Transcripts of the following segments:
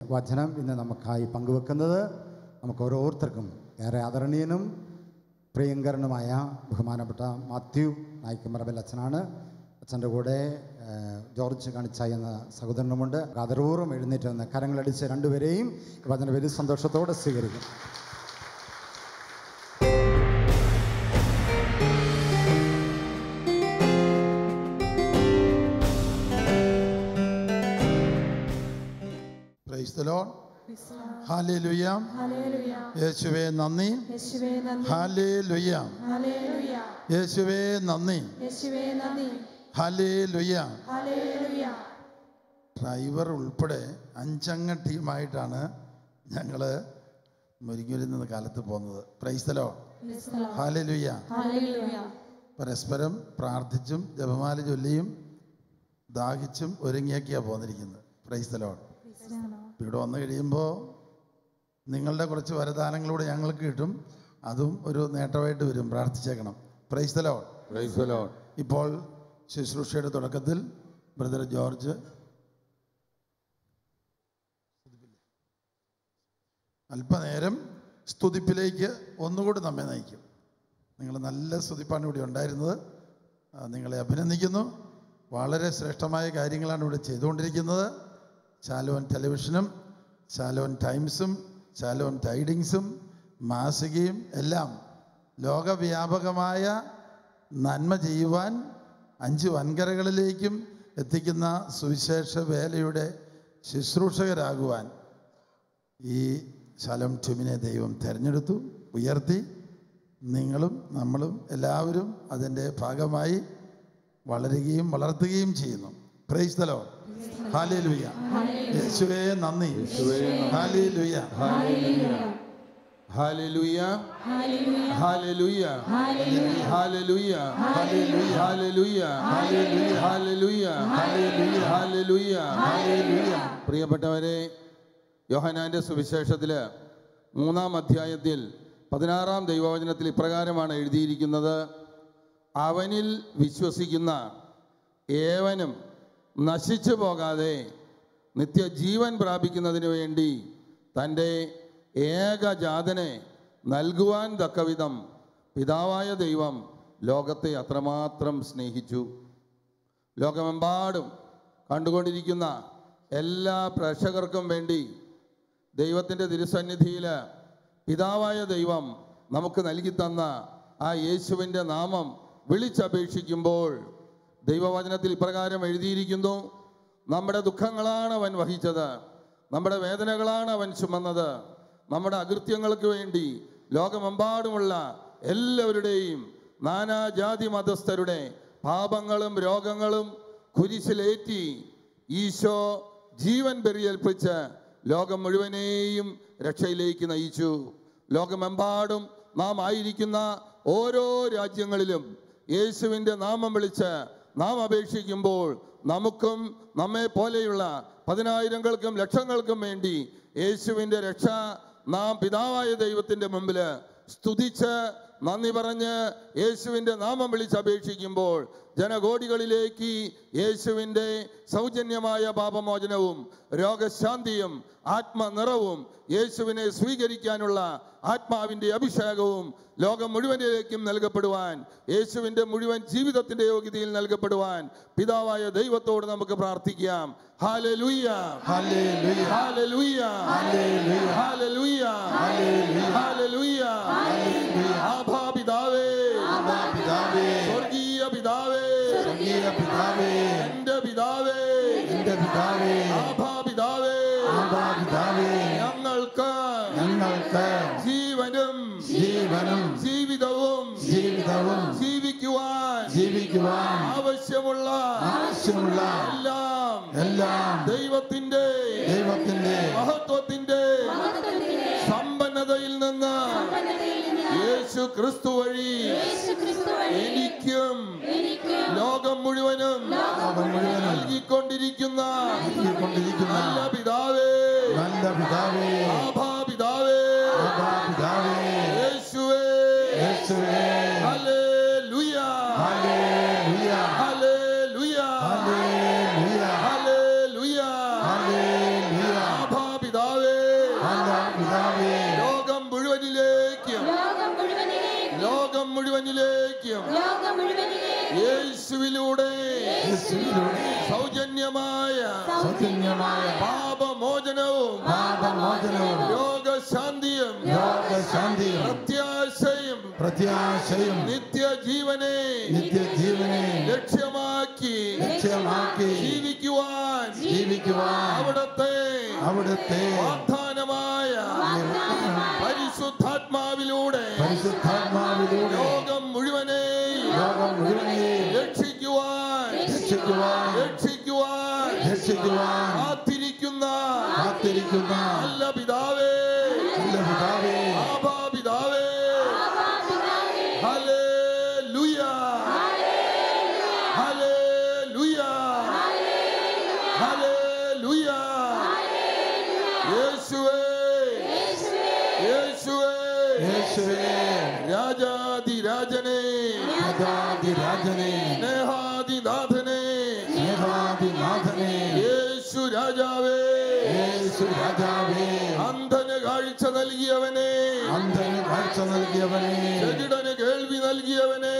വചനം ഇന്ന് നമുക്കായി പങ്കുവെക്കുന്നത് നമുക്ക് ഓരോരുത്തർക്കും ഏറെ ആദരണീയനും പ്രിയങ്കരനുമായ ബഹുമാനപ്പെട്ട മാത്യു നായിക്കമറബൽ അച്ഛനാണ് അച്ഛൻ്റെ കൂടെ ഏഹ്, ജോർജ് കാണിച്ചായി എന്ന സഹോദരനുമുണ്ട് ആദരപൂർവ്വം എഴുന്നേറ്റ് നിന്ന് കരങ്ങളടിച്ച് രണ്ടുപേരെയും ഈ വചന വലിയ സന്തോഷത്തോടെ സ്വീകരിക്കും പ്രൈസ് ദ ലോർഡ് ഹാലേലുയ യേശുവേ നന്ദി യേശുവേ നന്ദി ഹാലേലുയ ഹല്ലേലൂയ യേശുവേ നന്ദി യേശുവേ നന്ദി ഹാലേലുയ ഹല്ലേലൂയ ഡ്രൈവർ ഉൾപ്പെടെ അഞ്ചംഗ ടീമായിട്ടാണ് ഞങ്ങൾ മുരിങ്ങൂരിൽ നിന്ന് കാലത്ത് പോകുന്നത് praise the Lord hallelujah hallelujah പരസ്പരം പ്രാർത്ഥിച്ചും ജപമാല ചൊല്ലിയും ദാഹിച്ചും ഒരുങ്ങിയൊക്കെയാണ് പോന്നിരിക്കുന്നത് പ്രൈസ് ദ ലോർഡ് ഇവിടെ വന്നു കഴിയുമ്പോൾ നിങ്ങളുടെ കുറച്ച് വരദാനങ്ങളൂടെ ഞങ്ങൾക്ക് കിട്ടും അതും ഒരു നേട്ടമായിട്ട് വരും പ്രാർത്ഥിച്ചേക്കണം praise the Lord Praise the Lord. ഇപ്പോൾ ശുശ്രൂഷയുടെ തുടക്കത്തിൽ ബ്രദർ ജോർജ് അല്പനേരം സ്തുതിപ്പിലേക്ക് ഒന്നുകൂടി നമ്മെ നയിക്കും നിങ്ങൾ നല്ല സ്തുതിപ്പാണ് ഇവിടെ ഉണ്ടായിരുന്നത് ആ, നിങ്ങളെ അഭിനന്ദിക്കുന്നു വളരെ ശ്രേഷ്ഠമായ കാര്യങ്ങളാണ് ഇവിടെ ചെയ്തുകൊണ്ടിരിക്കുന്നത് ശാലോൻ ടെലിവിഷനും ശാലോൻ ടൈംസും ശാലോൻ ടൈഡിങ്സും മാസികയും എല്ലാം ലോകവ്യാപകമായ നന്മ ചെയ്യുവാൻ അഞ്ച് വൻകരകളിലേക്കും എത്തിക്കുന്ന സുവിശേഷ വേലയുടെ ശുശ്രൂഷകരാകുവാൻ ഈ ശലം ടുമിനെ ദൈവം തിരഞ്ഞെടുത്തു ഉയർത്തി നിങ്ങളും നമ്മളും എല്ലാവരും അതിൻ്റെ ഭാഗമായി വളരുകയും വളർത്തുകയും ചെയ്യുന്നു പ്രൈസ് തലോ ഹാലേലുയ യേശുവേ നന്ദി hallelujah Hallelujah. Hallelujah. Hallelujah. Hallelujah. Hallelujah. Hallelujah. Hallelujah. പ്രിയപ്പെട്ടവരെ യോഹനാന്റെ സുവിശേഷത്തില് മൂന്നാം അധ്യായത്തിൽ പതിനാറാം ദൈവവചനത്തിൽ ഇപ്രകാരമാണ് എഴുതിയിരിക്കുന്നത് അവനിൽ വിശ്വസിക്കുന്ന ഏവനും നശിച്ചു പോകാതെ നിത്യജീവൻ പ്രാപിക്കുന്നതിന് വേണ്ടി തൻ്റെ ഏകജാതനെ നൽകുവാൻ തക്കവിധം പിതാവായ ദൈവം ലോകത്തെ അത്രമാത്രം സ്നേഹിച്ചു ലോകമെമ്പാടും കണ്ടുകൊണ്ടിരിക്കുന്ന എല്ലാ പ്രേക്ഷകർക്കും വേണ്ടി ദൈവത്തിൻ്റെ തിരുസന്നിധിയിൽ പിതാവായ ദൈവം നമുക്ക് നൽകി തന്ന ആ യേശുവിൻ്റെ നാമം വിളിച്ചപേക്ഷിക്കുമ്പോൾ ദൈവവചനത്തിൽ ഇപ്രകാരം എഴുതിയിരിക്കുന്നു നമ്മുടെ ദുഃഖങ്ങളാണ് അവൻ വഹിച്ചത് നമ്മുടെ വേദനകളാണ് അവൻ ചുമന്നത് നമ്മുടെ അകൃത്യങ്ങൾക്ക് വേണ്ടി ലോകമെമ്പാടുമുള്ള എല്ലാവരുടെയും നാനാജാതി മതസ്ഥരുടെ പാപങ്ങളും രോഗങ്ങളും കുരിശിലേറ്റി ഈശോ ജീവൻ ബലിയർപ്പിച്ച് ലോകം മുഴുവനെയും രക്ഷയിലേക്ക് നയിച്ചു ലോകമെമ്പാടും നാം ആയിരിക്കുന്ന ഓരോ രാജ്യങ്ങളിലും യേശുവിൻ്റെ നാമം വിളിച്ച് നാം അപേക്ഷിക്കുമ്പോൾ നമുക്കും നമ്മെ പോലെയുള്ള പതിനായിരങ്ങൾക്കും ലക്ഷങ്ങൾക്കും വേണ്ടി യേശുവിൻ്റെ രക്ഷ നാം പിതാവായ ദൈവത്തിൻ്റെ മുമ്പിൽ സ്തുതിച്ച് നന്ദി പറഞ്ഞ് യേശുവിൻ്റെ നാമം വിളിച്ച് അപേക്ഷിക്കുമ്പോൾ ജനകോടികളിലേക്ക് യേശുവിൻ്റെ സൗജന്യമായ പാപമോചനവും രോഗശാന്തിയും ആത്മനിറവും യേശുവിനെ സ്വീകരിക്കാനുള്ള ആത്മാവിൻ്റെ അഭിഷേകവും ലോകം മുഴുവനിലേക്കും നൽകപ്പെടുവാൻ യേശുവിൻ്റെ മുഴുവൻ ജീവിതത്തിൻ്റെ യോഗ്യതയിൽ നൽകപ്പെടുവാൻ പിതാവായ ദൈവത്തോട് നമുക്ക് പ്രാർത്ഥിക്കാം hallelujah hallelujah hallelujah hallelujah hallelujah ആഭാ പിതാവേ പിതാവേ സ്വർഗീയ പിതാവേ സ്വർഗീയ പിതാവേ എന്റെ പിതാവേ എൻ്റെ പിതാവേ ആഭാ പിതാവേ ആബാ പിതാവേ ഞങ്ങൾക്ക് ഞങ്ങൾക്ക് ജീവനും ജീവനും ജീവിതവും ജീവിതവും ജീവിക്കുവാൻ ജീവിക്കുവാൻ ആവശ്യമുള്ള ആവശ്യമുള്ള എല്ലാം എല്ലാം ദൈവത്തിന്റെ ദൈവത്തിന്റെ മഹത്വത്തിന്റെ സമ്പന്നതയിൽ നിന്ന് യേശു ക്രിസ്തു വഴി എനിക്കും ലോകം മുഴുവനും ലോകം മുഴുവനും നൽകിക്കൊണ്ടിരിക്കുന്ന നൽകിക്കൊണ്ടിരിക്കുന്ന നല്ല പിതാവേ നല്ല പിതാവേ ആഭാ പിതാവേ ആബാ പിതാവേ യേശുവേ യേശുവേ hallelujah hallelujah hallelujah hallelujah hallelujah hallelujah ആഭാ പിതാവേ പിതാവേ ലോകം മുഴുവനിലേക്കും ലോകം മുഴുവനിലേക്കും ലോകം മുഴുവനിലേക്കും ലോകം മുഴുവനിലേക്കും യേശുവിലൂടെ യേശുവിലൂടെ സൗജന്യമായ സൗജന്യമായ പാപമോചനവും പാപമോചനവും രോഗശാന്തിയും രോഗശാന്തിയും പ്രത്യാശയും പ്രത്യാശയും നിത്യജീവനെ നിത്യജീവനെ ലക്ഷ്യമാക്കി ലക്ഷ്യമാക്കി ജീവിക്കുവാൻ ജീവിക്കുവാൻ അവിടത്തെ അവിടുത്തെ വാഗ്ദാനമായ പരിശുദ്ധാത്മാവിലൂടെ പരിശുദ്ധാത്മാവിലൂടെ ലോകം മുഴുവനെയും ലോകം മുഴുവനെയും രക്ഷിക്കുവാൻ രക്ഷിക്കുവാൻ രക്ഷിക്കുവാൻ രക്ഷിക്കുവാൻ കാത്തിരിക്കുന്ന കാത്തിരിക്കുന്ന നല്ല പിതാവേ നല്ല പിതാവേ ആബാ പിതാവേ ഹല്ലേലൂയ ഹല്ലേലൂയ ഹല്ലേലൂയ യേശുവേ യേശുവേ യേശുവേ രാജാതിരാജനെ രാജാതിരാജനെ സ്നേഹാതിനാഥനെ സ്നേഹാതിനാഥനെ യേശു രാജാവേ യേശു രാജാവേ അന്ധന് കാഴ്ച നൽകിയവനെ അന്ധന് കാഴ്ച നൽകിയവനെ ചെകിടന് കേൾവി നൽകിയവനെ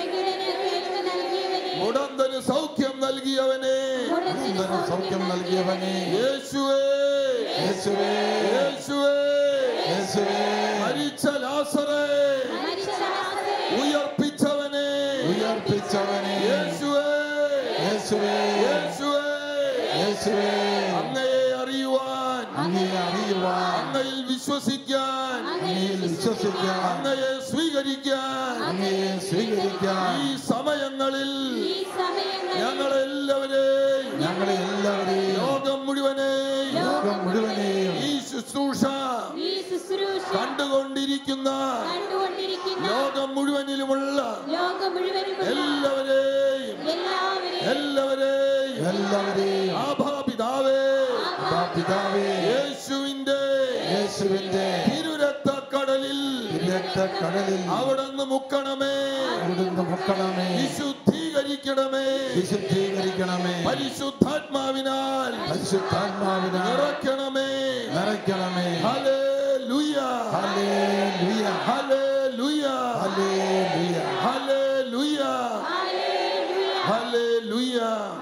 മുടന്തന് സൗഖ്യം നൽകിയവനെ അന്ധന് സൗഖ്യം നൽകിയവനെ യേശുവേ യേശുവേ യേശുവേ യേശുവേ മരിച്ച ലാസറെ ഉയർപ്പിച്ചവനെ ഉയർപ്പിച്ചവനെ യേശുവേ യേശുവേ യേശുവേ യേശുവേ അങ്ങയെ അറിയുവാൻ അങ്ങയെ അറിയുവാൻ അങ്ങയിൽ വിശ്വസിക്കാൻ അങ്ങയിൽ വിശ്വസിക്കാൻ അങ്ങയെ സ്വീകരിക്കാൻ അങ്ങയെ സ്വീകരിക്കാൻ ഈ സമയങ്ങളിൽ ഞങ്ങളെല്ലാവരെയും ഞങ്ങളെ എല്ലാവരെയും ലോകം മുഴുവനെയും ലോകം മുഴുവനെയും ഈ ശുശ്രൂഷ കണ്ടുകൊണ്ടിരിക്കുന്ന ലോകം മുഴുവനിലുമുള്ള ലോകം മുഴുവനും എല്ലാവരെയും എല്ലാവരെയും എല്ലാവരെയും എല്ലാവരെയും ആഭാ പിതാവേ അപ്പാ പിതാവേ യേശുവിന്റെ യേശുവിന്റെ തിരുരക്തക്കടലിൽ രക്തക്കടലിൽ അവിടുന്ന് മുക്കണമേ അവിടുന്ന് മുക്കണമേ വിശുദ്ധീകരിക്കണമേ വിശുദ്ധീകരിക്കണമേ പരിശുദ്ധാത്മാവിനാൽ പരിശുദ്ധാത്മാവിനാൽ നിറയ്ക്കണമേ നിറയ്ക്കണമേ hallelujah hallelujah hallelujah hallelujah hallelujah hallelujah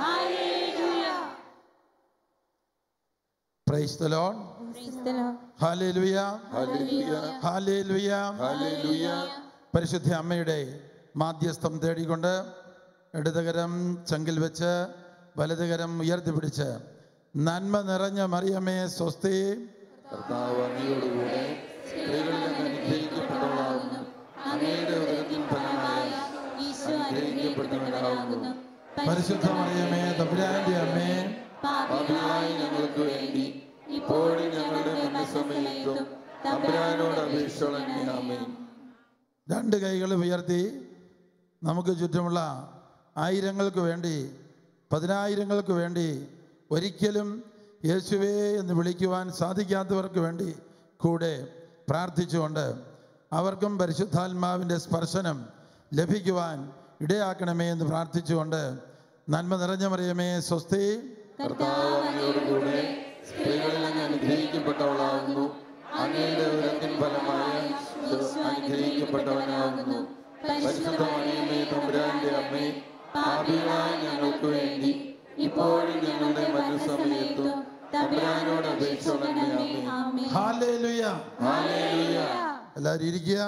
praise the Lord hallelujah hallelujah hallelujah hallelujah പരിശുദ്ധ അമ്മയുടെ മാധ്യസ്ഥം തേടിക്കൊണ്ട് ഇടതുകരം ചങ്കിൽ വെച്ച് വലതുകരം ഉയർത്തിപ്പിടിച്ച് നന്മ നിറഞ്ഞ മറിയമ്മേ സ്വസ്തി കർത്താവ് അങ്ങയോടുകൂടെ സ്ത്രീകളിൽ അങ്ങ് അനുഗ്രഹിക്കപ്പെട്ടവളാകുന്നു അങ്ങയുടെ ഉദരത്തിൻ ഫലമായ ഈശോ അനുഗ്രഹിക്കപ്പെട്ടവനാകുന്നു പരിശുദ്ധ മറിയമ്മേ തമ്പുരാന്റെ അമ്മേ പാപികളായ ഞങ്ങൾക്ക് വേണ്ടി ഇപ്പോഴും ഞങ്ങളുടെ മരണസമയത്തും തമ്പുരാനോട് അപേക്ഷകളെ ആമേൻ രണ്ട് കൈകളും ഉയർത്തി നമുക്ക് ചുറ്റുമുള്ള ആയിരങ്ങൾക്ക് വേണ്ടി പതിനായിരങ്ങൾക്ക് വേണ്ടി ഒരിക്കലും യേശുവേ എന്ന് വിളിക്കുവാൻ സാധിക്കാത്തവർക്ക് വേണ്ടി കൂടെ പ്രാർത്ഥിച്ചുകൊണ്ട് അവർക്കും പരിശുദ്ധാത്മാവിൻ്റെ സ്പർശനം ലഭിക്കുവാൻ ഇടയാക്കണമേ എന്ന് പ്രാർത്ഥിച്ചുകൊണ്ട് നന്മ നിറഞ്ഞ മറിയമേ സ്വസ്തി കർത്താവ് അങ്ങയോടുകൂടെ സ്ത്രീകളിൽ അങ്ങ് അനുഗ്രഹിക്കപ്പെട്ടവളാകുന്നു അങ്ങയുടെ ഉദരത്തിൻ ഫലമായ ഈശോ അനുഗ്രഹിക്കപ്പെട്ടവനാകുന്നു പരിശുദ്ധ മറിയമ്മേ തമ്പുരാന്റെ അമ്മേ പാപികളായ ഞങ്ങൾക്ക് വേണ്ടി ഇപ്പോഴും ഞങ്ങളുടെ മരണസമയത്തും തമ്പുരാനോട് അപേക്ഷകളെ ആമേൻ ഹാലേലുയ ഹല്ലേലൂയ എല്ലാവരും ഇരിക്കുക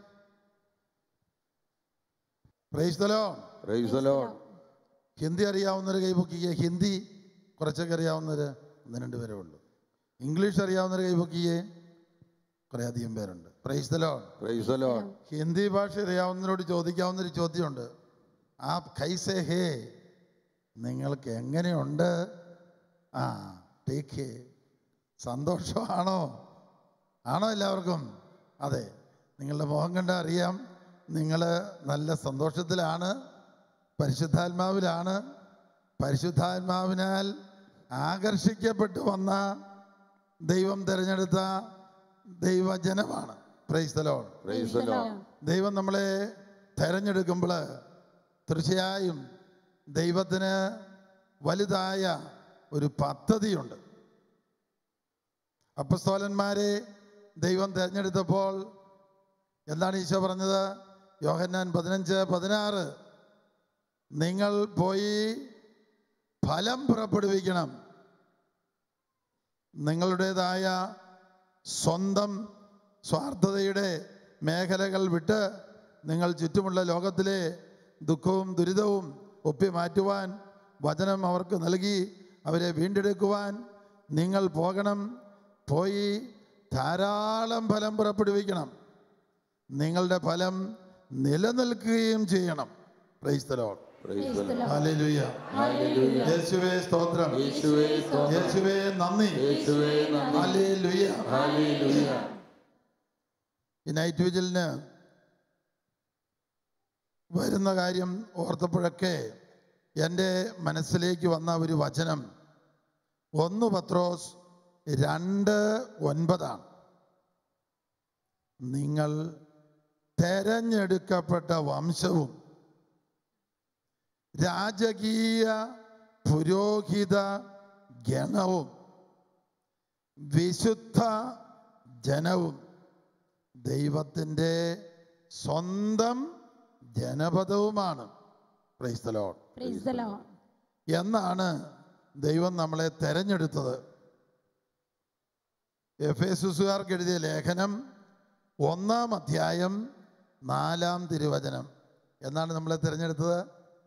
പ്രൈസ്തലോ പ്രൈസ് ദി ലോർഡ് ഹിന്ദി അറിയാവുന്നവർ കൈപൊക്കിക്കുക ഹിന്ദി കുറച്ചൊക്കെ അറിയാവുന്നവർ ഒന്ന് രണ്ട് പേരേ ഉള്ളൂ ഇംഗ്ലീഷ് അറിയാവുന്നവർ കൈപൊക്കിയേ കുറേ അധികം പേരുണ്ട് പ്രൈസ്തലോ പ്രൈസ് ദി ലോർഡ് ഹിന്ദി ഭാഷ അറിയാവുന്നവരോട് ചോദിക്കാവുന്ന ഒരു ചോദ്യമുണ്ട് ആ കൈസേ ഹേ നിങ്ങൾക്ക് എങ്ങനെയുണ്ട് ആ ടേക്ക് സന്തോഷമാണോ ആണോ എല്ലാവർക്കും അതെ നിങ്ങളുടെ മുഖം കണ്ടാൽ അറിയാം നിങ്ങൾ നല്ല സന്തോഷത്തിലാണ് പരിശുദ്ധാത്മാവിലാണ് പരിശുദ്ധാത്മാവിനാൽ ആകർഷിക്കപ്പെട്ടു വന്ന ദൈവം തിരഞ്ഞെടുത്ത ദൈവജനമാണ് പ്രൈസ്തലോൺ പ്രൈസ് ദി ലോർഡ് ദൈവം നമ്മളെ തിരഞ്ഞെടുക്കുമ്പോൾ തീർച്ചയായും ദൈവത്തിന് വലുതായ ഒരു പദ്ധതിയുണ്ട് അപ്പസ്തോലന്മാരെ ദൈവം തിരഞ്ഞെടുത്തപ്പോൾ എന്താണ് ഈശോ പറഞ്ഞത് യോഹന്നാൻ പതിനഞ്ച് പതിനാറ് നിങ്ങൾ പോയി ഫലം പുറപ്പെടുവിക്കണം നിങ്ങളുടേതായ സ്വന്തം സ്വാർത്ഥതയുടെ മേഖലകൾ വിട്ട് നിങ്ങൾ ചുറ്റുമുള്ള ലോകത്തിലെ ദുഃഖവും ദുരിതവും ഒപ്പി മാറ്റുവാൻ വചനം അവർക്ക് നൽകി അവരെ വീണ്ടെടുക്കുവാൻ നിങ്ങൾ പോകണം പോയി ധാരാളം ഫലം പുറപ്പെടുവിക്കണം നിങ്ങളുടെ ഫലം നിലനിൽക്കുകയും ചെയ്യണം പ്രൈസ്തലോ Praise the Lord. Hallelujah Hallelujah. യേശുവേ സ്തോത്രം യേശുവേ സ്തോത്രം. യേശുവേ നന്ദി യേശുവേ നന്ദി. Hallelujah Hallelujah. ഈ നൈറ്റ് വിജിലിന് വരുന്ന കാര്യം ഓർത്തപ്പോഴൊക്കെ എൻ്റെ മനസ്സിലേക്ക് വന്ന ഒരു വചനം ഒന്ന് പത്രോസ് രണ്ട് ഒൻപതാണ് നിങ്ങൾ തെരഞ്ഞെടുക്കപ്പെട്ട വംശവും രാജകീയ പുരോഹിത ഗണവും വിശുദ്ധ ജനവും ദൈവത്തിൻ്റെ സ്വന്തം ജനപദവുമാണ് Praise the Lord. Praise the Lord. എന്നാണ് ദൈവം നമ്മളെ തെരഞ്ഞെടുത്തത് എഫ് എസുസുകാർക്ക് എഴുതിയ ലേഖനം ഒന്നാം അധ്യായം നാലാം തിരുവചനം എന്നാണ് നമ്മളെ തിരഞ്ഞെടുത്തത്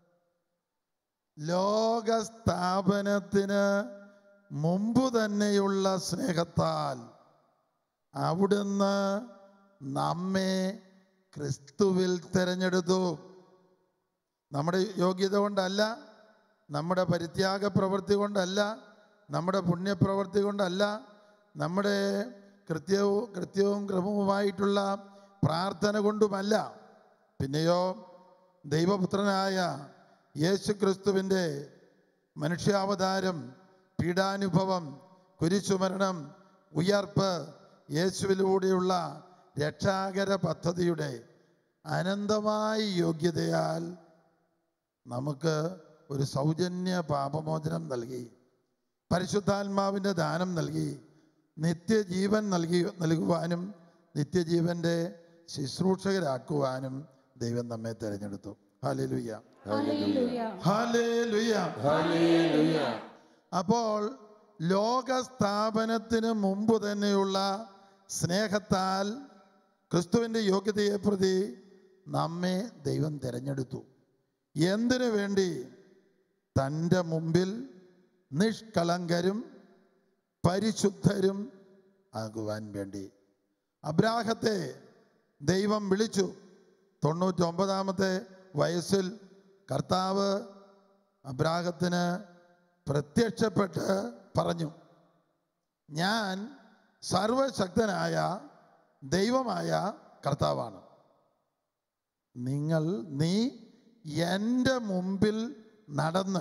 ലോകസ്ഥാപനത്തിന് മുമ്പ് തന്നെയുള്ള സ്നേഹത്താൽ അവിടുന്ന് നമ്മെ ക്രിസ്തുവിൽ തിരഞ്ഞെടുത്തു നമ്മുടെ യോഗ്യത കൊണ്ടല്ല നമ്മുടെ പരിത്യാഗ പ്രവൃത്തി കൊണ്ടല്ല നമ്മുടെ പുണ്യപ്രവൃത്തി കൊണ്ടല്ല നമ്മുടെ കൃത്യവും കൃത്യവും ക്രമവുമായിട്ടുള്ള പ്രാർത്ഥന കൊണ്ടുമല്ല പിന്നെയോ ദൈവപുത്രനായ യേശു ക്രിസ്തുവിൻ്റെ മനുഷ്യാവതാരം പീഡാനുഭവം കുരിശുമരണം ഉയർപ്പ് യേശുവിലൂടെയുള്ള രക്ഷാകര പദ്ധതിയുടെ അനന്തമായ യോഗ്യതയാൽ നമുക്ക് ഒരു സൗജന്യ പാപമോചനം നൽകി പരിശുദ്ധാത്മാവിൻ്റെ ദാനം നൽകി നിത്യജീവൻ നൽകി നൽകുവാനും നിത്യജീവൻ്റെ ശുശ്രൂഷകരാക്കുവാനും ദൈവം നമ്മെ തിരഞ്ഞെടുത്തു ഹാലേലുയ്യ Hallelujah. Hallelujah Hallelujah. അപ്പോൾ ലോകസ്ഥാപനത്തിന് മുമ്പ് തന്നെയുള്ള സ്നേഹത്താൽ ക്രിസ്തുവിൻ്റെ യോഗ്യതയെ പ്രതി നമ്മെ ദൈവം തിരഞ്ഞെടുത്തു എന്തിനു വേണ്ടി തൻ്റെ മുമ്പിൽ നിഷ്കളങ്കരും പരിശുദ്ധരും ആകുവാൻ വേണ്ടി അബ്രാഹത്തെ ദൈവം വിളിച്ചു തൊണ്ണൂറ്റൊമ്പതാമത്തെ വയസ്സിൽ കർത്താവ് അബ്രാഹത്തിന് പ്രത്യക്ഷപ്പെട്ട് പറഞ്ഞു ഞാൻ സർവശക്തനായ ദൈവമായ കർത്താവാണ് നിങ്ങൾ നീ എൻ്റെ മുമ്പിൽ നടന്ന്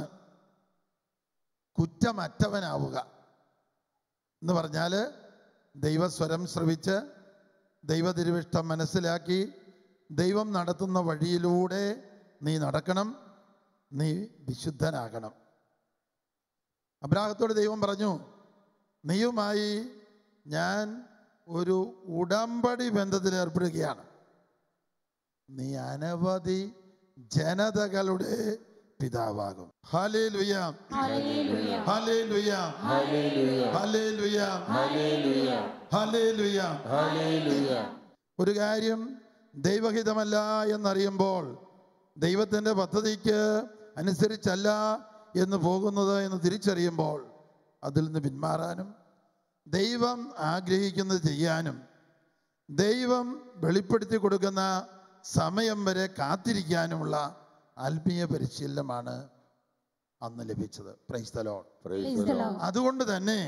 കുറ്റമറ്റവനാവുക എന്ന് പറഞ്ഞാൽ ദൈവസ്വരം ശ്രവിച്ച് ദൈവതിരുവിഷ്ടം മനസ്സിലാക്കി ദൈവം നടത്തുന്ന വഴിയിലൂടെ നീ നടക്കണം നീ വിശുദ്ധനാകണം അബ്രാഹത്തോട് ദൈവം പറഞ്ഞു നീയുമായി ഞാൻ ഒരു ഉടമ്പടി ബന്ധത്തിൽ ഏർപ്പെടുകയാണ് നീ അനവധി ജനതകളുടെ പിതാവാകും ഹാലേ ലുയാം Hallelujah. ഹാലേ ലുയാം Hallelujah. ഹാലേ ലുയാം Hallelujah. ഹാലേ ലുയാം Hallelujah. ഒരു കാര്യം ദൈവഹിതമല്ല എന്നറിയുമ്പോൾ ദൈവത്തിൻ്റെ പദ്ധതിക്ക് അനുസരിച്ചല്ല എന്ന് പോകുന്നത് എന്ന് തിരിച്ചറിയുമ്പോൾ അതിൽ നിന്ന് പിന്മാറാനും ദൈവം ആഗ്രഹിക്കുന്നത് ചെയ്യാനും ദൈവം വെളിപ്പെടുത്തി കൊടുക്കുന്ന സമയം വരെ കാത്തിരിക്കാനുമുള്ള ആത്മീയ പരിശീലനമാണ് അന്ന് ലഭിച്ചത് praise the Lord Praise Praise the the Lord. Lord. അതുകൊണ്ട് തന്നെ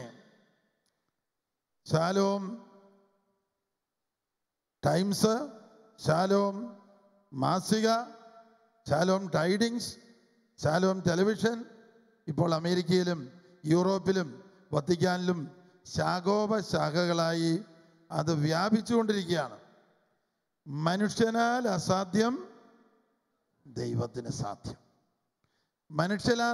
ശാലോം ടൈംസ് ശാലോം മാസിക ശാലോം ടൈഡിങ്സ് ശാലോം ടെലിവിഷൻ ഇപ്പോൾ അമേരിക്കയിലും യൂറോപ്പിലും വത്തിക്കാനിലും ശാഖോപശാഖകളായി അത് വ്യാപിച്ചുകൊണ്ടിരിക്കുകയാണ് മനുഷ്യനാൽ അസാധ്യം ദൈവത്തിന് സാധ്യം മനുഷ്യനാൽ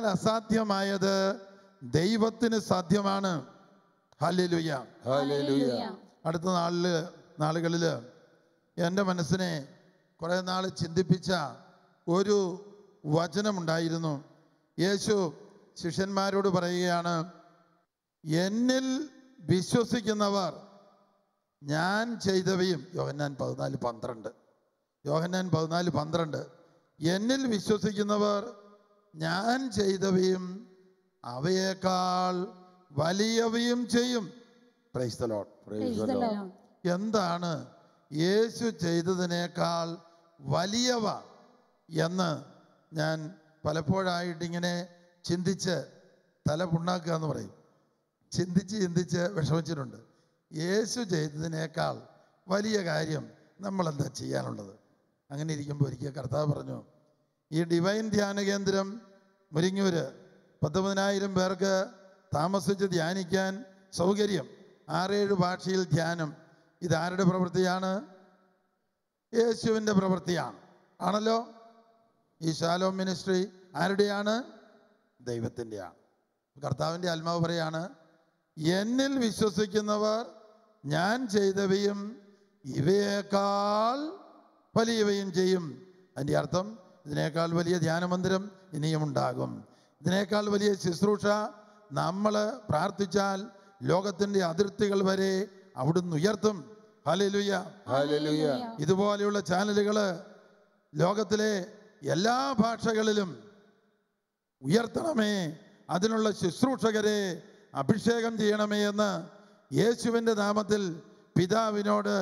അസാധ്യമായത് ദൈവത്തിന് സാധ്യമാണ് ഹല്ലേലൂയ Hallelujah. അടുത്ത നാളിൽ നാളുകളിൽ എൻ്റെ മനസ്സിനെ കുറേ നാൾ ചിന്തിപ്പിച്ച ഒരു വചനമുണ്ടായിരുന്നു യേശു ശിഷ്യന്മാരോട് പറയുകയാണ് എന്നിൽ വിശ്വസിക്കുന്നവർ ഞാൻ ചെയ്തവയും യോഹന്നാൻ പതിനാല് പന്ത്രണ്ട് യോഹന്നാൻ പതിനാല് പന്ത്രണ്ട് എന്നിൽ വിശ്വസിക്കുന്നവർ ഞാൻ ചെയ്തവയും അവയേക്കാൾ വലിയവയും ചെയ്യും praise the Lord Praise the Lord. എന്താണ് യേശു ചെയ്തതിനേക്കാൾ വലിയവ എന്ന് ഞാൻ പലപ്പോഴായിട്ടിങ്ങനെ ചിന്തിച്ച് തല പുണ്ണാക്കുക എന്ന് പറയും ചിന്തിച്ച് ചിന്തിച്ച് വിഷമിച്ചിട്ടുണ്ട് യേശു ചെയ്തതിനേക്കാൾ വലിയ കാര്യം നമ്മളെന്താ ചെയ്യാനുള്ളത് അങ്ങനെ ഇരിക്കുമ്പോൾ ഒരിക്കൽ കർത്താവ് പറഞ്ഞു ഈ ഡിവൈൻ ധ്യാന കേന്ദ്രം മുരിങ്ങൂര് പത്തൊമ്പതിനായിരം പേർക്ക് താമസിച്ച് ധ്യാനിക്കാൻ സൗകര്യം ആറേഴ് ഭാഷയിൽ ധ്യാനം ഇതാരുടെ പ്രവൃത്തിയാണ് യേശുവിൻ്റെ പ്രവൃത്തിയാണ് ആണല്ലോ ഈ ശാലോ മിനിസ്ട്രി ആരുടെയാണ് ദൈവത്തിൻ്റെയാണ് കർത്താവിൻ്റെ ആത്മാവ് പറയാണ് എന്നിൽ വിശ്വസിക്കുന്നവർ ഞാൻ ചെയ്തവയും ഇവയേക്കാൾ വലിയവയും ചെയ്യും അതിൻ്റെ അർത്ഥം ഇതിനേക്കാൾ വലിയ ധ്യാനമന്ദിരം ഇനിയും ഉണ്ടാകും ഇതിനേക്കാൾ വലിയ ശുശ്രൂഷ നമ്മൾ പ്രാർത്ഥിച്ചാൽ ലോകത്തിൻ്റെ അതിർത്തികൾ വരെ അവിടുന്ന് ഉയർത്തും ഹല്ലേലൂയ ഹല്ലേലൂയ ഇതുപോലെയുള്ള ചാനലുകൾ ലോകത്തിലെ എല്ലാ ഭാഷകളിലും ഉയർത്തണമേ അതിനുള്ള ശുശ്രൂഷകരെ അഭിഷേകം ചെയ്യണമേ എന്ന് യേശുവിൻ്റെ നാമത്തിൽ പിതാവിനോട്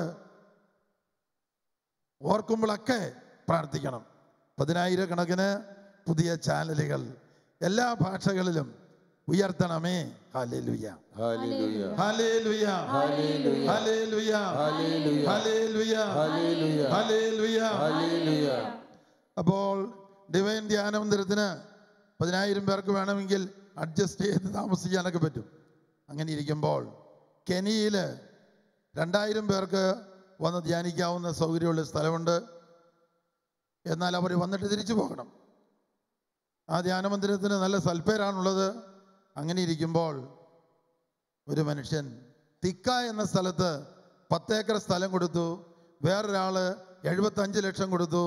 ഓർക്കുമ്പോഴൊക്കെ പ്രാർത്ഥിക്കണം പതിനായിരക്കണക്കിന് പുതിയ ചാനലുകൾ എല്ലാ ഭാഷകളിലും ഉയർത്തണമേ hallelujah hallelujah hallelujah hallelujah hallelujah hallelujah hallelujah hallelujah hallelujah hallelujah അപ്പോൾ ഡിവൈൻ ധ്യാനമന്ദിരത്തിന് പതിനായിരം പേർക്ക് വേണമെങ്കിൽ അഡ്ജസ്റ്റ് ചെയ്ത് താമസിക്കാനൊക്കെ പറ്റും അങ്ങനെ ഇരിക്കുമ്പോൾ കെനിയിൽ രണ്ടായിരം പേർക്ക് വന്ന് ധ്യാനിക്കാവുന്ന സൗകര്യമുള്ള സ്ഥലമുണ്ട് എന്നാൽ അവർ വന്നിട്ട് തിരിച്ചു പോകണം ആ ധ്യാനമന്ദിരത്തിന് നല്ല സൽപ്പേരാണുള്ളത് അങ്ങനെ ഇരിക്കുമ്പോൾ ഒരു മനുഷ്യൻ തിക്ക എന്ന സ്ഥലത്ത് പത്തേക്കർ സ്ഥലം കൊടുത്തു വേറൊരാള് എഴുപത്തഞ്ച് ലക്ഷം കൊടുത്തു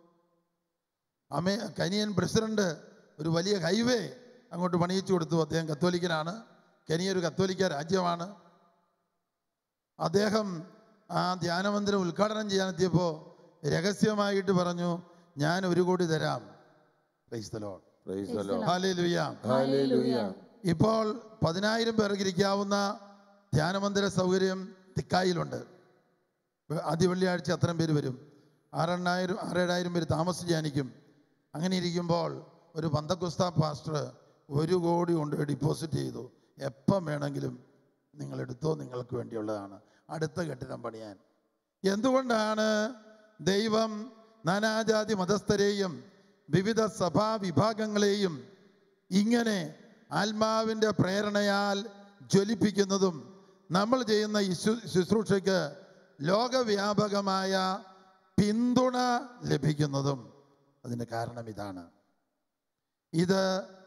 അമേ കനിയൻ പ്രസിഡന്റ് ഒരു വലിയ ഹൈവേ അങ്ങോട്ട് പണിയിച്ചു കൊടുത്തു അദ്ദേഹം കത്തോലിക്കനാണ് കെനിയ ഒരു കത്തോലിക്ക രാജ്യമാണ് അദ്ദേഹം ആ ധ്യാനമന്ദിരം ഉദ്ഘാടനം ചെയ്യാനെത്തിയപ്പോൾ രഹസ്യമായിട്ട് പറഞ്ഞു ഞാൻ ഒരു കോടി തരാം Praise the Lord. Price the Lord Hallelujah. Hallelujah ഇപ്പോൾ പതിനായിരം പേർക്ക് ഇരിക്കാവുന്ന ധ്യാനമന്ദിര സൗകര്യം തിക്കായിലുണ്ട് ആദ്യ വെള്ളിയാഴ്ച അത്രയും പേര് വരും ആറെണ്ണായിരം ആറേഴായിരം പേര് താമസിച്ച് ധ്യാനിക്കും അങ്ങനെ ഇരിക്കുമ്പോൾ ഒരു പന്തക്കുസ്ത പാസ്റ്റർ ഒരു കോടി കൊണ്ട് ഡിപ്പോസിറ്റ് ചെയ്തു എപ്പം വേണമെങ്കിലും നിങ്ങൾ എടുത്തോ നിങ്ങൾക്ക് വേണ്ടിയുള്ളതാണ് അടുത്ത കെട്ടിടം പണിയാൻ എന്തുകൊണ്ടാണ് ദൈവം നാനാജാതി മതസ്ഥരെയും വിവിധ സഭാ വിഭാഗങ്ങളെയും ഇങ്ങനെ ആത്മാവിൻ്റെ പ്രേരണയാൽ ജ്വലിപ്പിക്കുന്നതും നമ്മൾ ചെയ്യുന്ന ഈ ശു- ശുശ്രൂഷയ്ക്ക് ലോകവ്യാപകമായ പിന്തുണ ലഭിക്കുന്നതും അതിന് കാരണം ഇതാണ് ഇത്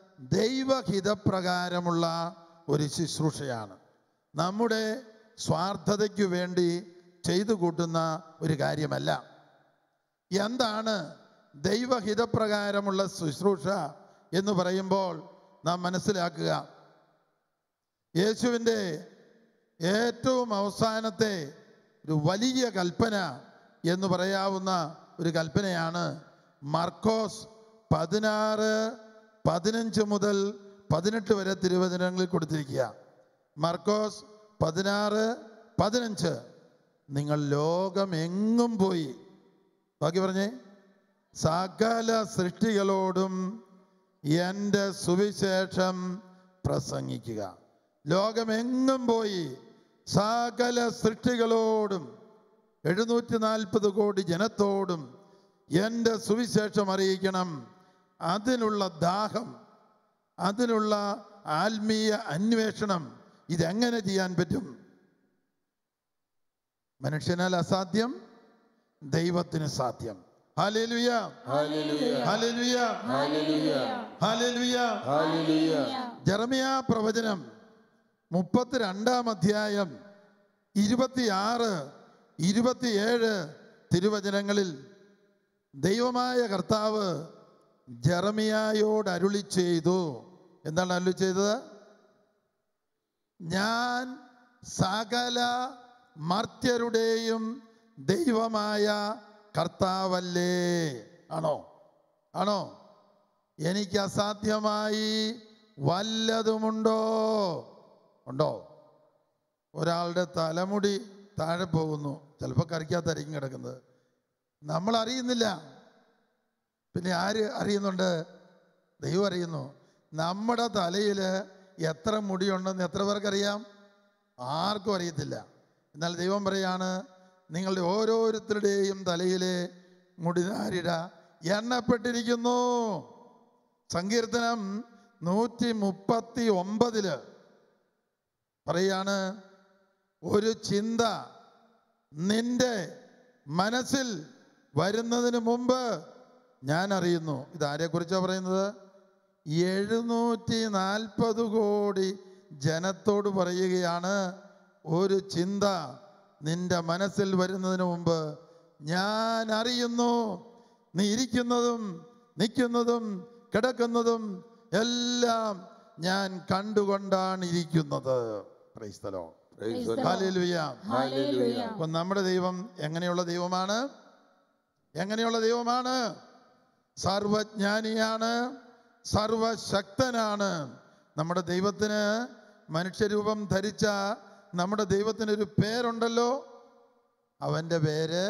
ദൈവഹിതപ്രകാരമുള്ള ഒരു ശുശ്രൂഷയാണ് നമ്മുടെ സ്വാർത്ഥതയ്ക്ക് വേണ്ടി ചെയ്തു കൂട്ടുന്ന ഒരു കാര്യമല്ല എന്താണ് ദൈവഹിതപ്രകാരമുള്ള ശുശ്രൂഷ എന്ന് പറയുമ്പോൾ നാം മനസ്സിലാക്കുക യേശുവിൻ്റെ ഏറ്റവും അവസാനത്തെ ഒരു വലിയ കൽപ്പന എന്ന് പറയാവുന്ന ഒരു കൽപ്പനയാണ് മർക്കോസ് പതിനാറ് പതിനഞ്ച് മുതൽ പതിനെട്ട് വരെ തിരുവചനങ്ങളിൽ കൊടുത്തിരിക്കുക മർക്കോസ് പതിനാറ് പതിനഞ്ച് നിങ്ങൾ ലോകമെങ്ങും പോയി ബാക്കി പറഞ്ഞേ സകല സൃഷ്ടികളോടും എൻ്റെ സുവിശേഷം പ്രസംഗിക്കുക ലോകമെങ്ങും പോയി സകല സൃഷ്ടികളോടും എഴുന്നൂറ്റി നാൽപ്പത് കോടി ജനത്തോടും എൻ്റെ സുവിശേഷം അറിയിക്കണം അതിനുള്ള ദാഹം അതിനുള്ള ആത്മീയ അന്വേഷണം ഇതെങ്ങനെ ചെയ്യാൻ പറ്റും മനുഷ്യനാൽ അസാധ്യം ദൈവത്തിന് സാധ്യം hallelujah hallelujah hallelujah hallelujah hallelujah hallelujah Jeremiah പ്രവചനം മുപ്പത്തിരണ്ടാം അധ്യായം ഇരുപത്തിയാറ് ഇരുപത്തിയേഴ് തിരുവചനങ്ങളിൽ ദൈവമായ കർത്താവ് ജെറമിയായോട് അരുളി ചെയ്തു എന്താണ് അരുളി ചെയ്തത് ഞാൻ സകല മർത്യരുടെയും ദൈവമായ കർത്താവല്ലേ ആണോ ആണോ എനിക്ക് അസാധ്യമായി വല്ലതുമുണ്ടോ ഉണ്ടോ ഒരാളുടെ തലമുടി താഴെ പോകുന്നു ചിലപ്പോൾ കറിക്കകത്തായിരിക്കും കിടക്കുന്നത് നമ്മൾ അറിയുന്നില്ല പിന്നെ ആര് അറിയുന്നുണ്ട് ദൈവം അറിയുന്നു നമ്മുടെ തലയിൽ എത്ര മുടിയുണ്ടെന്ന് എത്ര പേർക്കറിയാം ആർക്കും അറിയത്തില്ല എന്നാൽ ദൈവം പറയാണ് നിങ്ങളുടെ ഓരോരുത്തരുടെയും തലയിലെ മുടിനാരിട എണ്ണപ്പെട്ടിരിക്കുന്നു സങ്കീർത്തനം നൂറ്റി മുപ്പത്തി ഒമ്പതില് പറയാണ് ഒരു ചിന്ത നിന്റെ മനസ്സിൽ വരുന്നതിന് മുമ്പ് ഞാൻ അറിയുന്നു ഇതാരെക്കുറിച്ചാണ് പറയുന്നത് എഴുന്നൂറ്റി നാൽപ്പത് കോടി ജനത്തോട് പറയുകയാണ് ഒരു ചിന്ത നിന്റെ മനസ്സിൽ വരുന്നതിന് മുമ്പ് ഞാൻ അറിയുന്നു നീ ഇരിക്കുന്നതും നിൽക്കുന്നതും കിടക്കുന്നതും എല്ലാം ഞാൻ കണ്ടുകൊണ്ടാണ് ഇരിക്കുന്നത് praise the Lord Praise the Lord. Hallelujah hallelujah അപ്പൊ നമ്മുടെ ദൈവം എങ്ങനെയുള്ള ദൈവമാണ് എങ്ങനെയുള്ള ദൈവമാണ് സർവജ്ഞാനിയാണ് സർവശക്തനാണ് നമ്മുടെ ദൈവത്തിന് മനുഷ്യരൂപം ധരിച്ച നമ്മുടെ ദൈവത്തിന് ഒരു പേരുണ്ടല്ലോ അവന്റെ പേര്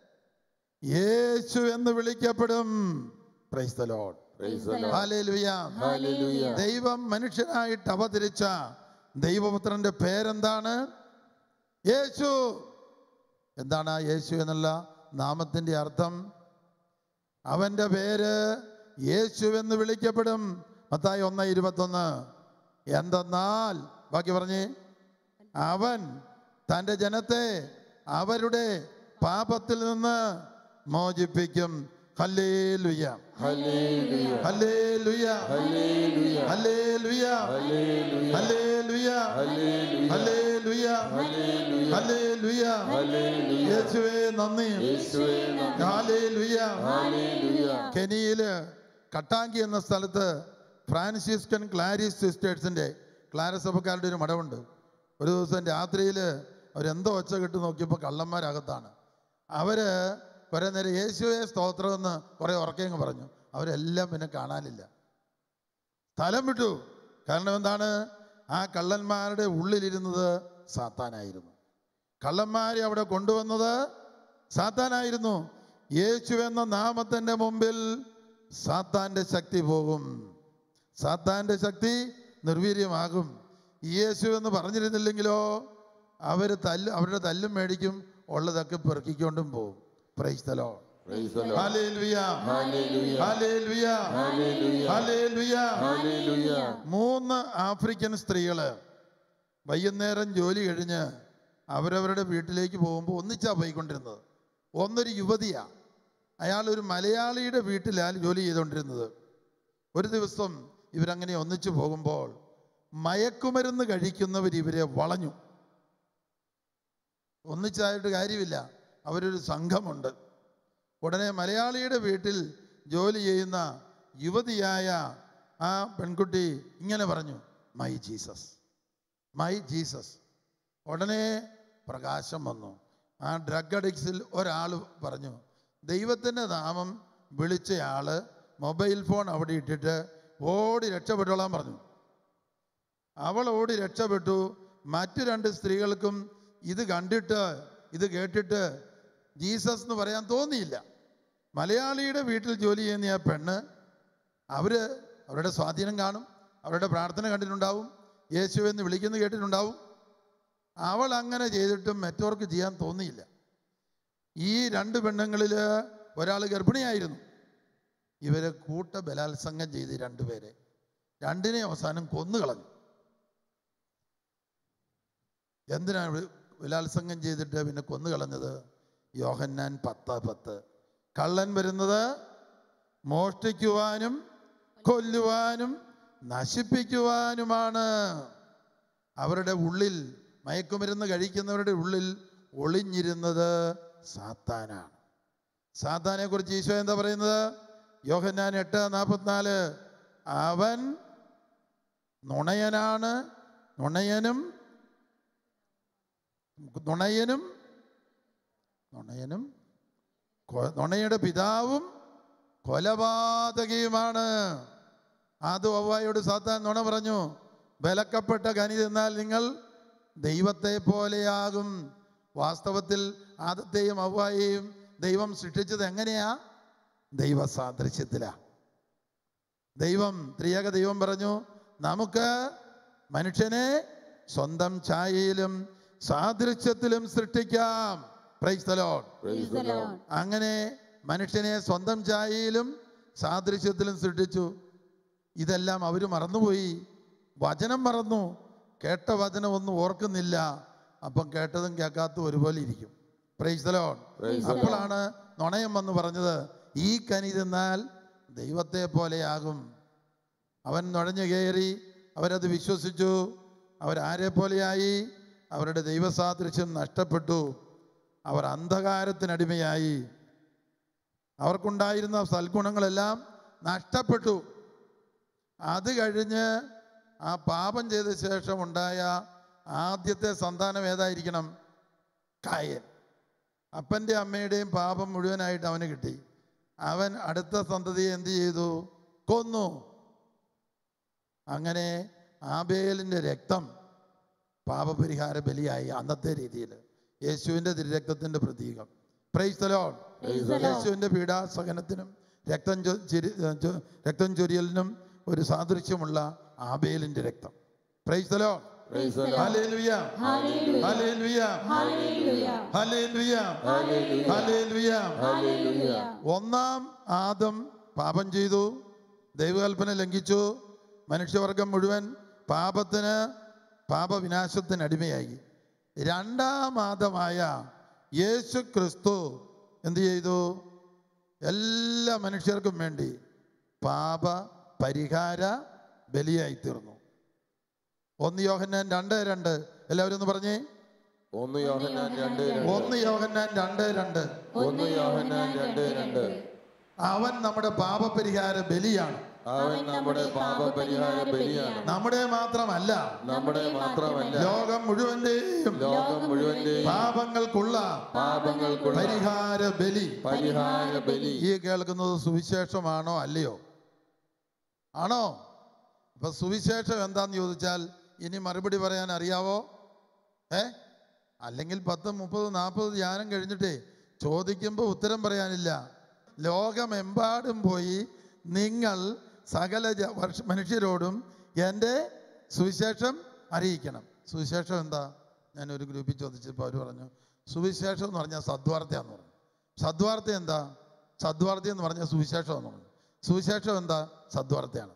യേശു എന്ന് വിളിക്കപ്പെടും Praise the Lord. Praise the Lord. Hallelujah. Hallelujah. ദൈവം മനുഷ്യനായിട്ട് അവതരിച്ച ദൈവപുത്രന്റെ പേരെന്താണ് യേശു എന്താണ് ആ യേശു എന്നുള്ള നാമത്തിന്റെ അർത്ഥം അവന്റെ പേര് യേശു എന്ന് വിളിക്കപ്പെടും മത്തായി ഒന്ന് ഇരുപത്തൊന്ന് എന്തെന്നാൽ ബാക്കി പറഞ്ഞേ അവൻ തൻ്റെ ജനത്തെ അവരുടെ പാപത്തിൽ നിന്ന് മോചിപ്പിക്കും hallelujah Hallelujah. Hallelujah Hallelujah. Hallelujah Hallelujah. Hallelujah Hallelujah. Hallelujah Hallelujah. യേശുവേ നന്ദി യേശുവേ നന്ദി. Hallelujah Hallelujah. കെനിയില് കട്ടാങ്കി എന്ന സ്ഥലത്ത് ഫ്രാൻസിസ്കൻ ക്ലാരിസ് സിസ്റ്റേഴ്സിൻ്റെ ക്ലാരസഭക്കാരുടെ ഒരു മഠമുണ്ട് ഒരു ദിവസം രാത്രിയിൽ അവരെന്തോ ഒച്ച കിട്ടി നോക്കിയപ്പോൾ കള്ളന്മാരകത്താണ് അവര് കുറേ നേരം യേശുവെ സ്തോത്രം എന്ന് കുറേ ഉറക്കങ്ങ് പറഞ്ഞു അവരെല്ലാം പിന്നെ കാണാനില്ല സ്ഥലം വിട്ടു കാരണം എന്താണ് ആ കള്ളന്മാരുടെ ഉള്ളിലിരുന്നത് സാത്താനായിരുന്നു കള്ളന്മാരെ അവിടെ കൊണ്ടുവന്നത് സാത്താനായിരുന്നു യേശു എന്ന നാമത്തിന്റെ മുമ്പിൽ സാത്താന്റെ ശക്തി പോകും സാത്താന്റെ ശക്തി നിർവീര്യമാകും യേശു എന്ന് പറഞ്ഞിരുന്നില്ലെങ്കിലോ അവർ തല്ല് അവരുടെ തല്ലും മേടിക്കും ഉള്ളതൊക്കെ പെറുക്കിക്കൊണ്ടും പോകും പ്രൈസ്തലോ Praise the Lord. Hallelujah Hallelujah. Hallelujah Hallelujah. Hallelujah Hallelujah. മൂന്ന് ആഫ്രിക്കൻ സ്ത്രീകള് വൈകുന്നേരം ജോലി കഴിഞ്ഞ് അവരവരുടെ വീട്ടിലേക്ക് പോകുമ്പോൾ ഒന്നിച്ചാ പോയിക്കൊണ്ടിരുന്നത് ഒന്നൊരു യുവതിയാ അയാൾ ഒരു മലയാളിയുടെ വീട്ടിലാണ് ജോലി ചെയ്തുകൊണ്ടിരുന്നത് ഒരു ദിവസം ഇവരങ്ങനെ ഒന്നിച്ചു പോകുമ്പോൾ മയക്കുമരുന്ന് കഴിക്കുന്നവർ ഇവരെ വളഞ്ഞു ഒന്നിച്ചായിട്ട് കാര്യമില്ല അവരൊരു സംഘമുണ്ട് ഉടനെ മലയാളിയുടെ വീട്ടിൽ ജോലി ചെയ്യുന്ന യുവതിയായ ആ പെൺകുട്ടി ഇങ്ങനെ പറഞ്ഞു മൈ ജീസസ് മൈ ജീസസ് ഉടനെ പ്രകാശം വന്നു ആ ഡ്രഗ് അഡിക്സിൽ ഒരാൾ പറഞ്ഞു ദൈവത്തിൻ്റെ നാമം വിളിച്ചയാള് മൊബൈൽ ഫോൺ അവിടെ ഇട്ടിട്ട് ഓടി രക്ഷപ്പെട്ടോളാൻ പറഞ്ഞു അവൾ ഓടി രക്ഷപ്പെട്ടു മറ്റു രണ്ട് സ്ത്രീകൾക്കും ഇത് കണ്ടിട്ട് ഇത് കേട്ടിട്ട് ജീസസ് എന്ന് പറയാൻ തോന്നിയില്ല മലയാളിയുടെ വീട്ടിൽ ജോലി ചെയ്യുന്ന ആ പെണ്ണ് അവര് അവരുടെ സ്വാധീനം കാണും അവരുടെ പ്രാർത്ഥന കണ്ടിട്ടുണ്ടാവും യേശു എന്ന് വിളിക്കുന്നത് കേട്ടിട്ടുണ്ടാവും അവൾ അങ്ങനെ ചെയ്തിട്ടും മറ്റവർക്ക് ചെയ്യാൻ തോന്നിയില്ല ഈ രണ്ട് പെണ്ണുങ്ങളിൽ ഒരാൾ ഗർഭിണിയായിരുന്നു ഇവരെ കൂട്ട ബലാത്സംഗം ചെയ്ത് ഈ രണ്ടുപേരെ രണ്ടിനെ അവസാനം കൊന്നു കളഞ്ഞു എന്തിനാണ് ഇവര് ബലാത്സംഗം ചെയ്തിട്ട് പിന്നെ കൊന്നു കളഞ്ഞത് യോഹന്നാൻ പത്ത് പത്ത് കള്ളൻ വരുന്നത് മോഷ്ടിക്കുവാനും കൊല്ലുവാനും നശിപ്പിക്കുവാനുമാണ് അവരുടെ ഉള്ളിൽ മയക്കുമരുന്ന് കഴിക്കുന്നവരുടെ ഉള്ളിൽ ഒളിഞ്ഞിരുന്നത് സാത്താനാണ് സാത്താനെ കുറിച്ച് ഈശോ എന്താ പറയുന്നത് യോഹന്നാൻ എട്ട് നാൽപ്പത്തിനാല് അവൻ നുണയനാണ് നുണയനും നുണയനും നുണയനും കൊ- നുണയുടെ പിതാവും കൊലപാതകയുമാണ് അത് വവ്വായോട് സാത്താൻ നുണ പറഞ്ഞു വിലക്കപ്പെട്ട കനി തിന്നാൽ നിങ്ങൾ ദൈവത്തെ പോലെയാകും വാസ്തവത്തിൽ ആദത്തെയും അവ്വായെയും ദൈവം സൃഷ്ടിച്ചത് എങ്ങനെയാ ദൈവ സാദൃശ്യത്തിലാ ദൈവം ത്രിയേക ദൈവം പറഞ്ഞു നമുക്ക് മനുഷ്യനെ സ്വന്തം ഛായയിലും സാദൃശ്യത്തിലും സൃഷ്ടിക്കാം praise the Lord. Praise the Lord. അങ്ങനെ മനുഷ്യനെ സ്വന്തം ഛായയിലും സാദൃശ്യത്തിലും സൃഷ്ടിച്ചു ഇതെല്ലാം അവർ മറന്നുപോയി വചനം മറന്നു കേട്ട വചനം ഒന്നും ഓർക്കുന്നില്ല അപ്പം കേട്ടതും കേൾക്കാത്തതും ഒരുപോലെ ഇരിക്കും praise the Lord. Praise the Lord. അപ്പോഴാണ് നുണയം വന്ന് പറഞ്ഞത് ഈ കനി തിന്നാൽ ദൈവത്തെ പോലെയാകും അവൻ നുഴഞ്ഞു കയറി അവരത് വിശ്വസിച്ചു അവരാരെ പോലെയായി അവരുടെ ദൈവസാദൃശ്യം നഷ്ടപ്പെട്ടു അവർ അന്ധകാരത്തിനടിമയായി അവർക്കുണ്ടായിരുന്ന സൽഗുണങ്ങളെല്ലാം നഷ്ടപ്പെട്ടു അത് കഴിഞ്ഞ് ആ പാപം ചെയ്ത ശേഷം ഉണ്ടായ ആദ്യത്തെ സന്താനം ഏതായിരിക്കണം കായൻ അപ്പൻ്റെ അമ്മയുടെയും പാപം മുഴുവനായിട്ട് അവന് കിട്ടി അവൻ അടുത്ത സന്തതിയെ എന്ത് ചെയ്തു കൊന്നു അങ്ങനെ ആബേലിൻ്റെ രക്തം പാപപരിഹാര ബലിയായി അന്നത്തെ രീതിയിൽ യേശുവിൻ്റെ തിരുരക്തത്തിൻ്റെ പ്രതീകം praise the Lord. Praise the Lord. യേശുവിൻ്റെ പീഡാസഹനത്തിനും രക്തം ചൊ- ചിരി- ചൊ- രക്തം ചൊരിയലിനും ഒരു സാദൃശ്യമുള്ള ആബേലിൻ്റെ രക്തം price the Lord. Praise the Lord. Hallelujah. Hallelujah. Hallelujah. Hallelujah. Hallelujah. Hallelujah. Hallelujah. Hallelujah. ഒന്നാം ആദം പാപം ചെയ്തു ദൈവകൽപ്പന ലംഘിച്ചു മനുഷ്യവർഗം മുഴുവൻ പാപത്തിന് പാപവിനാശത്തിന് അടിമയായി രണ്ടാം ആദമായ യേശു ക്രിസ്തു എന്ത് ചെയ്തു എല്ലാ മനുഷ്യർക്കും വേണ്ടി പാപ പരിഹാര ബലിയായി തീർന്നു ഒന്ന് യോഹന്നാൻ രണ്ട് രണ്ട് എല്ലാവരും ഒന്ന് പറഞ്ഞേ ഒന്ന് യോഹന്നാൻ രണ്ട് രണ്ട് ഒന്ന് യോഹന്നാൻ രണ്ട് രണ്ട് ഒന്ന് യോഹന്നാൻ രണ്ട് രണ്ട് അവൻ നമ്മുടെ പാപപരിഹാര ബലിയാണ് അവൻ നമ്മുടെ പാപപരിഹാര ബലിയാണ് നമ്മുടെ മാത്രമല്ല നമ്മുടെ മാത്രമല്ല ലോകം മുഴുവന്റെയും ലോകം മുഴുവന്റെയും പാപങ്ങൾക്കുള്ള പാപങ്ങൾക്കുള്ള പരിഹാര ബലി പരിഹാര ബലി ഈ കേൾക്കുന്നത് സുവിശേഷമാണോ അല്ലയോ ആണോ അപ്പൊ സുവിശേഷം എന്താന്ന് ചോദിച്ചാൽ ഇനി മറുപടി പറയാൻ അറിയാവോ ഏ അല്ലെങ്കിൽ പത്ത് മുപ്പത് നാൽപ്പത് ധ്യാനം കഴിഞ്ഞിട്ടേ ചോദിക്കുമ്പോൾ ഉത്തരം പറയാനില്ല ലോകമെമ്പാടും പോയി നിങ്ങൾ സകല ജ- വർഷ മനുഷ്യരോടും എൻ്റെ സുവിശേഷം അറിയിക്കണം സുവിശേഷം എന്താ ഞാൻ ഒരു ഗ്രൂപ്പിൽ ചോദിച്ചപ്പോൾ അവർ പറഞ്ഞു സുവിശേഷം എന്ന് പറഞ്ഞാൽ സദ്വാർത്തയാന്ന് പറഞ്ഞു സദ്വാർത്ത എന്താ സദ്വാർത്ത എന്ന് പറഞ്ഞാൽ സുവിശേഷം എന്ന് പറഞ്ഞു സുവിശേഷം എന്താ സദ്വാർത്തയാണ്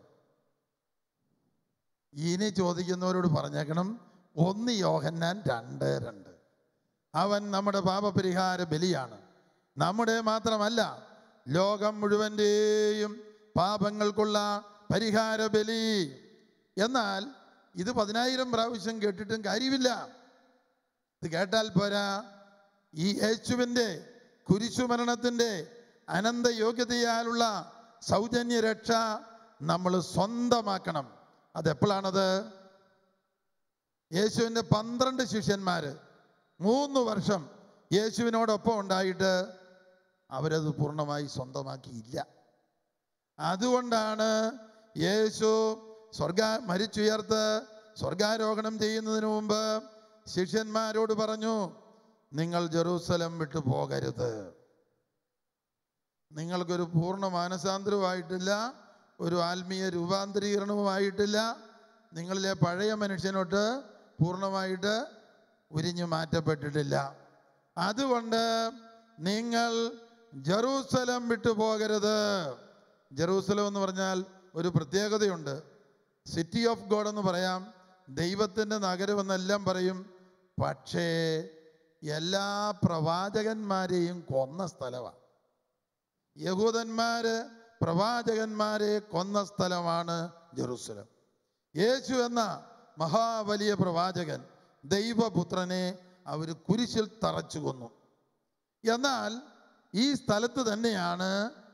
ഇനി ചോദിക്കുന്നവരോട് പറഞ്ഞേക്കണം ഒന്ന് യോഹന്നാൻ രണ്ട് രണ്ട് അവൻ നമ്മുടെ പാപപരിഹാര ബലിയാണ് നമ്മുടെ മാത്രമല്ല ലോകം മുഴുവൻ്റെയും പാപങ്ങൾക്കുള്ള പരിഹാര ബലി എന്നാൽ ഇത് പതിനായിരം പ്രാവശ്യം കേട്ടിട്ടും കാര്യമില്ല ഇത് കേട്ടാൽ പോരാ ഈ യേശുവിൻ്റെ കുരിശുമരണത്തിൻ്റെ അനന്ത യോഗ്യതയാലുള്ള സൗജന്യ രക്ഷ നമ്മൾ സ്വന്തമാക്കണം അതെപ്പോഴാണത് യേശുവിൻ്റെ പന്ത്രണ്ട് ശിഷ്യന്മാർ മൂന്ന് വർഷം യേശുവിനോടൊപ്പം ഉണ്ടായിട്ട് അവരത് പൂർണ്ണമായി സ്വന്തമാക്കിയില്ല അതുകൊണ്ടാണ് യേശു സ്വർഗ മരിച്ചുയർത്ത് സ്വർഗാരോഹണം ചെയ്യുന്നതിന് മുമ്പ് ശിഷ്യന്മാരോട് പറഞ്ഞു നിങ്ങൾ ജെറൂസലം വിട്ടു പോകരുത് നിങ്ങൾക്കൊരു പൂർണ്ണ മാനസാന്തരവുമായിട്ടില്ല ഒരു ആത്മീയ രൂപാന്തരീകരണവുമായിട്ടില്ല നിങ്ങളിലെ പഴയ മനുഷ്യനോട്ട് പൂർണ്ണമായിട്ട് ഉരിഞ്ഞു മാറ്റപ്പെട്ടിട്ടില്ല അതുകൊണ്ട് നിങ്ങൾ ജെറൂസലം വിട്ടു പോകരുത് ജെറൂസലം എന്ന് പറഞ്ഞാൽ ഒരു പ്രത്യേകതയുണ്ട് സിറ്റി ഓഫ് ഗോഡ് എന്ന് പറയാം ദൈവത്തിൻ്റെ നഗരം എന്നെല്ലാം പറയും പക്ഷേ എല്ലാ പ്രവാചകന്മാരെയും കൊന്ന സ്ഥലമാണ് യഹൂദന്മാര് പ്രവാചകന്മാരെ കൊന്ന സ്ഥലമാണ് ജെറൂസലം യേശു എന്ന മഹാവലിയ പ്രവാചകൻ ദൈവപുത്രനെ അവർ കുരിശിൽ തറച്ചു കൊന്നു എന്നാൽ ഈ സ്ഥലത്ത് തന്നെയാണ്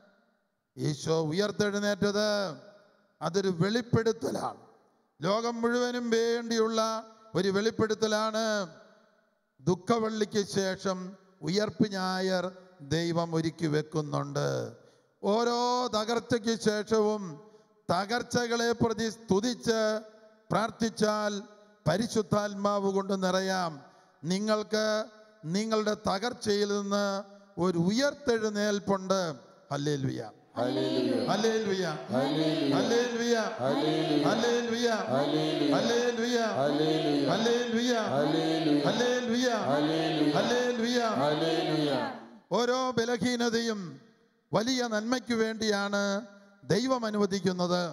ഈശോ ഉയർത്തെഴുന്നേറ്റത് അതൊരു വെളിപ്പെടുത്തലാണ് ലോകം മുഴുവനും വേണ്ടിയുള്ള ഒരു വെളിപ്പെടുത്തലാണ് ദുഃഖവെള്ളിക്ക് ശേഷം ഉയർപ്പ് ഞായർ ദൈവം ഒരുക്കി വെക്കുന്നുണ്ട് ഓരോ തകർച്ചയ്ക്ക് ശേഷവും തകർച്ചകളെ പ്രതി സ്തുതിച്ച് പ്രാർത്ഥിച്ചാൽ പരിശുദ്ധാത്മാവ് കൊണ്ട് നിറയാം നിങ്ങൾക്ക് നിങ്ങളുടെ തകർച്ചയിൽ നിന്ന് ഒരു ഉയർത്തെഴുന്നേൽപ്പുണ്ട് hallelujah hallelujah hallelujah hallelujah hallelujah hallelujah hallelujah hallelujah hallelujah hallelujah hallelujah hallelujah hallelujah ഓരോ ബലഹീനതയും വലിയ നന്മയ്ക്ക് വേണ്ടിയാണ് ദൈവം അനുവദിക്കുന്നത്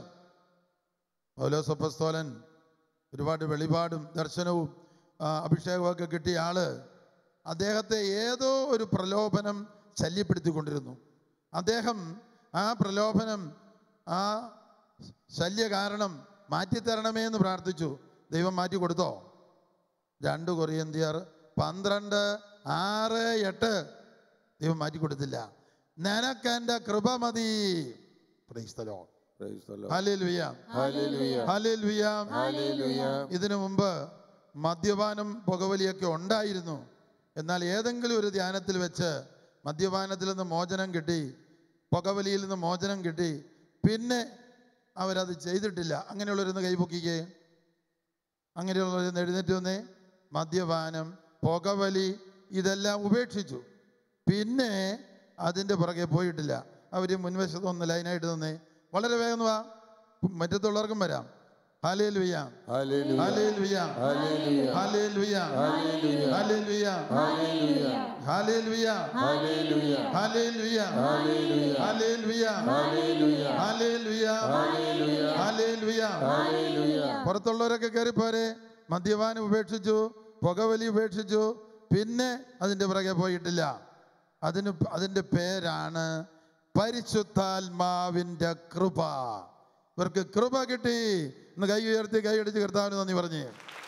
പൗലോസപ്പസ്തോലൻ ഒരുപാട് വെളിപാടും ദർശനവും ആ, അഭിഷേകമൊക്കെ കിട്ടിയ ആള് അദ്ദേഹത്തെ ഏതോ ഒരു പ്രലോഭനം ശല്യപ്പെടുത്തിക്കൊണ്ടിരുന്നു അദ്ദേഹം ആ പ്രലോഭനം ആ ശല്യ കാരണം മാറ്റിത്തരണമേ എന്ന് പ്രാർത്ഥിച്ചു ദൈവം മാറ്റി കൊടുത്തോ രണ്ട് കൊറിയന്തിയർ പന്ത്രണ്ട് ആറ് എട്ട് ദൈവം മാറ്റി കൊടുത്തില്ല നിനക്കെൻ്റെ കൃപ മതി Praise the Lord. Praise the Lord. Hallelujah. Hallelujah. Hallelujah. Hallelujah. ഇതിനു മുമ്പ് മദ്യപാനം പുകവലിയൊക്കെ ഉണ്ടായിരുന്നു എന്നാൽ ഏതെങ്കിലും ഒരു ധ്യാനത്തിൽ വെച്ച് മദ്യപാനത്തിൽ നിന്ന് മോചനം കിട്ടി പുകവലിയിൽ നിന്ന് മോചനം കിട്ടി പിന്നെ അവരത് ചെയ്തിട്ടില്ല അങ്ങനെയുള്ളവരൊന്ന് കൈപൊക്കിക്കേ അങ്ങനെയുള്ളവരൊന്ന് എഴുന്നേറ്റ് വന്നേ മദ്യപാനം പുകവലി ഇതെല്ലാം ഉപേക്ഷിച്ചു പിന്നെ അതിൻ്റെ പുറകെ പോയിട്ടില്ല അവർ മുൻവശത്ത് ഒന്ന് ലൈനായിട്ട് നിന്നേ വളരെ വേഗം വാ മറ്റത്തുള്ളവർക്കും വരാം ഹാലേൽ വിയാം Hallelujah. ഹാലേൽ വിയാം Hallelujah. ഹാലേൽ വിയാം Hallelujah. ഹാലേൽ വിയാം Hallelujah. ഹാലേൽ വിയാം Hallelujah. ഹാലേൽ വിയാം Hallelujah. ഹാലേൽ വിയാം Hallelujah. ഹാലേൽ വിയാം Hallelujah. ഹാലേൽ വിയാം Hallelujah. പുറത്തുള്ളവരൊക്കെ കയറിപ്പോരെ മദ്യപാനം ഉപേക്ഷിച്ചു പുകവലി ഉപേക്ഷിച്ചു പിന്നെ അതിൻ്റെ പുറകെ പോയിട്ടില്ല അതിന് പ- അതിൻ്റെ പേരാണ് പരിശുദ്ധാത്മാവിൻ്റെ കൃപ ഇവർക്ക് കൃപ കിട്ടി ഇന്ന് കൈ ഉയർത്തി കൈ അടിച്ച് കർത്താവിന് നന്ദി പറഞ്ഞേ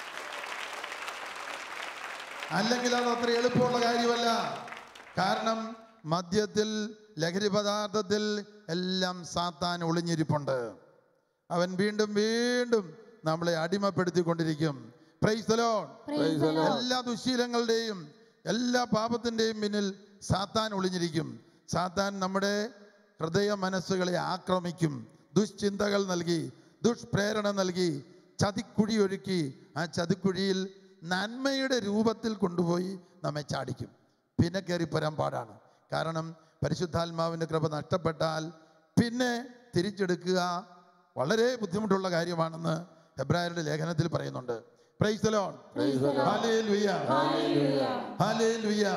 അല്ലെങ്കിൽ അത് അത്ര എളുപ്പമുള്ള കാര്യമല്ല കാരണം മദ്യത്തിൽ ലഹരി പദാർത്ഥത്തിൽ എല്ലാം സാത്താൻ ഒളിഞ്ഞിരിപ്പുണ്ട് അവൻ വീണ്ടും വീണ്ടും നമ്മളെ അടിമപ്പെടുത്തിക്കൊണ്ടിരിക്കും Praise the Lord. Praise the Lord. എല്ലാ ദുശീലങ്ങളുടെയും എല്ലാ പാപത്തിൻ്റെയും പിന്നിൽ സാത്താൻ ഒളിഞ്ഞിരിക്കും സാത്താൻ നമ്മുടെ ഹൃദയ മനസ്സുകളെ ആക്രമിക്കും ദുശ്ചിന്തകൾ നൽകി ദുഷ്പ്രേരണ നൽകി ചതിക്കുഴി ഒരുക്കി ആ ചതിക്കുഴിയിൽ നന്മയുടെ രൂപത്തിൽ കൊണ്ടുപോയി നമ്മെ ചാടിക്കും പിന്നെ കയറിപ്പോരാൻ പാടാണ് കാരണം പരിശുദ്ധാത്മാവിൻ്റെ കൃപ നഷ്ടപ്പെട്ടാൽ പിന്നെ തിരിച്ചെടുക്കുക വളരെ ബുദ്ധിമുട്ടുള്ള കാര്യമാണെന്ന് ഹെബ്രായരുടെ ലേഖനത്തിൽ പറയുന്നുണ്ട് praise the Lord. Hallelujah. Hallelujah.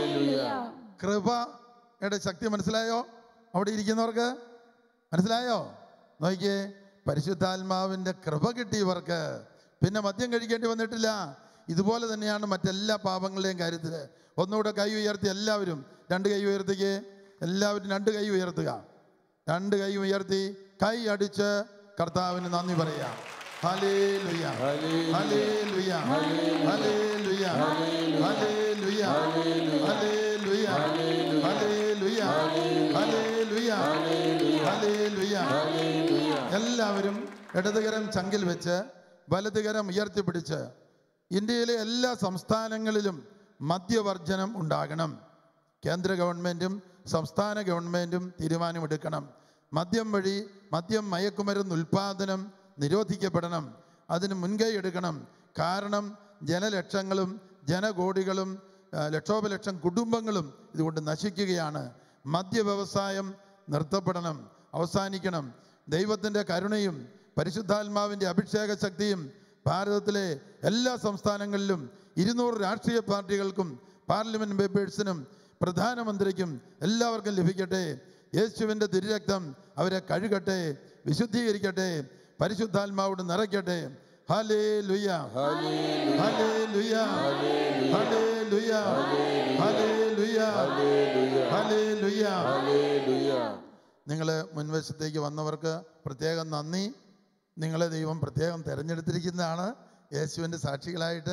കൃപയുടെ ശക്തി മനസ്സിലായോ അവിടെ ഇരിക്കുന്നവർക്ക് മനസ്സിലായോ നോക്കിയേ പരിശുദ്ധാത്മാവിൻ്റെ കൃപ കിട്ടിയവർക്ക് പിന്നെ മദ്യം കഴിക്കേണ്ടി വന്നിട്ടില്ല ഇതുപോലെ തന്നെയാണ് മറ്റെല്ലാ പാപങ്ങളുടെയും കാര്യത്തിൽ ഒന്നുകൂടെ കൈ ഉയർത്തി എല്ലാവരും രണ്ട് കൈ ഉയർത്തിക്ക് എല്ലാവരും രണ്ട് കൈ ഉയർത്തുക രണ്ട് കൈ ഉയർത്തി കൈ അടിച്ച് കർത്താവിന് നന്ദി പറയാം hallelujah hallelujah hallelujah hallelujah hallelujah hallelujah hallelujah hallelujah എല്ലാവരും ഇടതുകരം ചങ്കിൽ വെച്ച് വലതുകരം ഉയർത്തിപ്പിടിച്ച് ഇന്ത്യയിലെ എല്ലാ സംസ്ഥാനങ്ങളിലും മദ്യവർജനം ഉണ്ടാകണം കേന്ദ്ര ഗവൺമെൻറ്റും സംസ്ഥാന ഗവൺമെൻറ്റും തീരുമാനമെടുക്കണം മദ്യം വഴി മദ്യം മയക്കുമരുന്ന് ഉൽപാദനം നിരോധിക്കപ്പെടണം അതിന് മുൻകൈ എടുക്കണം കാരണം ജനലക്ഷങ്ങളും ജനകോടികളും ആ, ലക്ഷോപലക്ഷം കുടുംബങ്ങളും ഇതുകൊണ്ട് നശിക്കുകയാണ് മദ്യ വ്യവസായം നിർത്തപ്പെടണം അവസാനിക്കണം ദൈവത്തിൻ്റെ കരുണയും പരിശുദ്ധാത്മാവിൻ്റെ അഭിഷേക ശക്തിയും ഭാരതത്തിലെ എല്ലാ സംസ്ഥാനങ്ങളിലും ഇരുന്നൂറ് രാഷ്ട്രീയ പാർട്ടികൾക്കും പാർലമെന്റ് മെമ്പേഴ്സിനും പ്രധാനമന്ത്രിക്കും എല്ലാവർക്കും ലഭിക്കട്ടെ യേശുവിൻ്റെ തിരുരക്തം അവരെ കഴുകട്ടെ വിശുദ്ധീകരിക്കട്ടെ പരിശുദ്ധാത്മാവോട് നിറയ്ക്കട്ടെ ഹലേ ലുയ ഹലേ ലുയ ഹലേ ലുയ ഹലേ ലുയ ഹലേ ലുയ Hallelujah. നിങ്ങൾ മുൻവശത്തേക്ക് വന്നവർക്ക് പ്രത്യേകം നന്ദി നിങ്ങളെ ദൈവം പ്രത്യേകം തിരഞ്ഞെടുത്തിരിക്കുന്നതാണ് യേശുവിൻ്റെ സാക്ഷികളായിട്ട്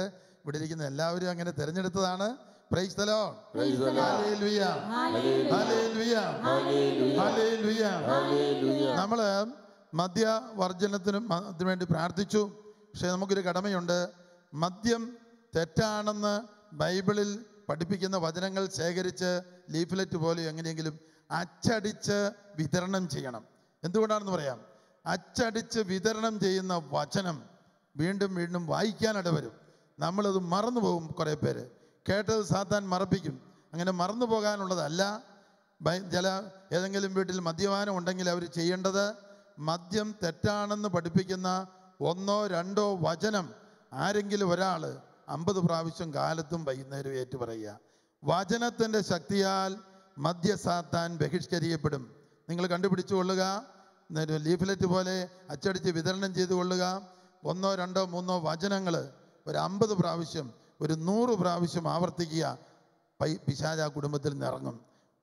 ഇവിടെ ഇരിക്കുന്ന എല്ലാവരും അങ്ങനെ തിരഞ്ഞെടുത്തതാണ് praise the Lord. Praise the Lord. Hallelujah. Hallelujah. Hallelujah. നമ്മൾ മദ്യവർജനത്തിനും അതിനു വേണ്ടി പ്രാർത്ഥിച്ചു പക്ഷേ നമുക്കൊരു കടമയുണ്ട് മദ്യം തെറ്റാണെന്ന് ബൈബിളിൽ പഠിപ്പിക്കുന്ന വചനങ്ങൾ ശേഖരിച്ച് ലീഫ്ലെറ്റ് പോലെ എങ്ങനെയെങ്കിലും അച്ചടിച്ച് വിതരണം ചെയ്യണം എന്തുകൊണ്ടാണെന്ന് പറയാം അച്ചടിച്ച് വിതരണം ചെയ്യുന്ന വചനം വീണ്ടും വീണ്ടും വായിക്കാനിട വരും നമ്മളത് മറന്നു പോകും കുറേ പേര് കേട്ടത് സാത്താൻ മറപ്പിക്കും അങ്ങനെ മറന്നു പോകാനുള്ളതല്ല ബൈ- ചില ഏതെങ്കിലും വീട്ടിൽ മദ്യപാനം ഉണ്ടെങ്കിൽ അവർ ചെയ്യേണ്ടത് മദ്യം തെറ്റാണെന്ന് പഠിപ്പിക്കുന്ന ഒന്നോ രണ്ടോ വചനം ആരെങ്കിലും ഒരാൾ അമ്പത് പ്രാവശ്യം കാലത്തും വൈകുന്നേരം ഏറ്റു പറയുക വചനത്തിൻ്റെ ശക്തിയാൽ മദ്യസാത്താൻ ബഹിഷ്കരിക്കപ്പെടും നിങ്ങൾ കണ്ടുപിടിച്ചു കൊള്ളുക ഒരു ലീഫ്ലെറ്റ് പോലെ അച്ചടിച്ച് വിതരണം ചെയ്തു കൊള്ളുക ഒന്നോ രണ്ടോ മൂന്നോ വചനങ്ങൾ ഒരു അമ്പത് പ്രാവശ്യം ഒരു നൂറ് പ്രാവശ്യം ആവർത്തിക്കുക പൈ പിശാച ആ കുടുംബത്തിൽ നിന്ന് ഇറങ്ങും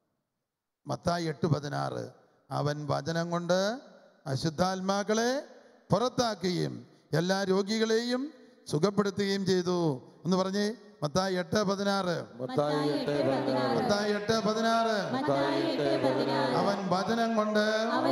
മത്തായി എട്ട് പതിനാറ് അവൻ വചനം കൊണ്ട് അശുദ്ധാത്മാക്കളെ പുറത്താക്കുകയും എല്ലാ രോഗികളെയും സുഖപ്പെടുത്തുകയും ചെയ്തു എന്ന് പറഞ്ഞേ മത്തായി എട്ട് പതിനാറ് മത്തായി എട്ട് പതിനാറ് മത്തായി എട്ട് പതിനാറ് മത്തായി എട്ട് പതിനാറ് അവൻ വചനം കൊണ്ട്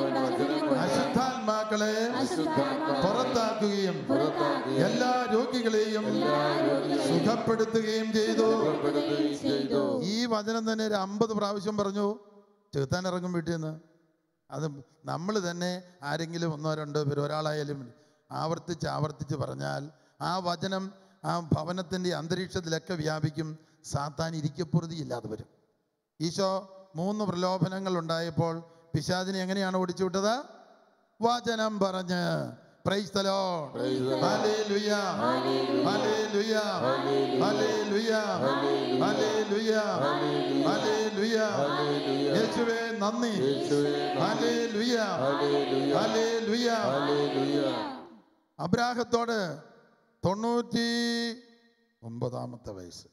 അശുദ്ധാത്മാക്കളെ പുറത്താക്കുകയും എല്ലാ രോഗികളെയും സുഖപ്പെടുത്തുകയും ചെയ്തു പുറപ്പെടുകയും ചെയ്തു ഈ വചനം തന്നെ ഒരു അമ്പത് പ്രാവശ്യം പറഞ്ഞു ചെറുത്താൻ ഇറങ്ങും വീട്ടിൽ നിന്ന് അത് നമ്മൾ തന്നെ ആരെങ്കിലും ഒന്നോ രണ്ടോ പേര് ഒരാളായാലും ആവർത്തിച്ച് ആവർത്തിച്ച് പറഞ്ഞാൽ ആ വചനം ആ ഭവനത്തിൻ്റെ അന്തരീക്ഷത്തിലൊക്കെ വ്യാപിക്കും സാത്താൻ ഇരിക്കപ്പുറതിയില്ലാതെ വരും ഈശോ മൂന്ന് പ്രലോഭനങ്ങൾ ഉണ്ടായപ്പോൾ പിശാദിനെ എങ്ങനെയാണ് ഓടിച്ചു വിട്ടത് വചനം പറഞ്ഞ് praise the Lord. Hallelujah. Hallelujah. Hallelujah. Hallelujah. Hallelujah. യേശുവേ നന്ദി Hallelujah. Hallelujah. അബ്രാഹത്തോട് തൊണ്ണൂറ്റി ഒമ്പതാമത്തെ വയസ്സ്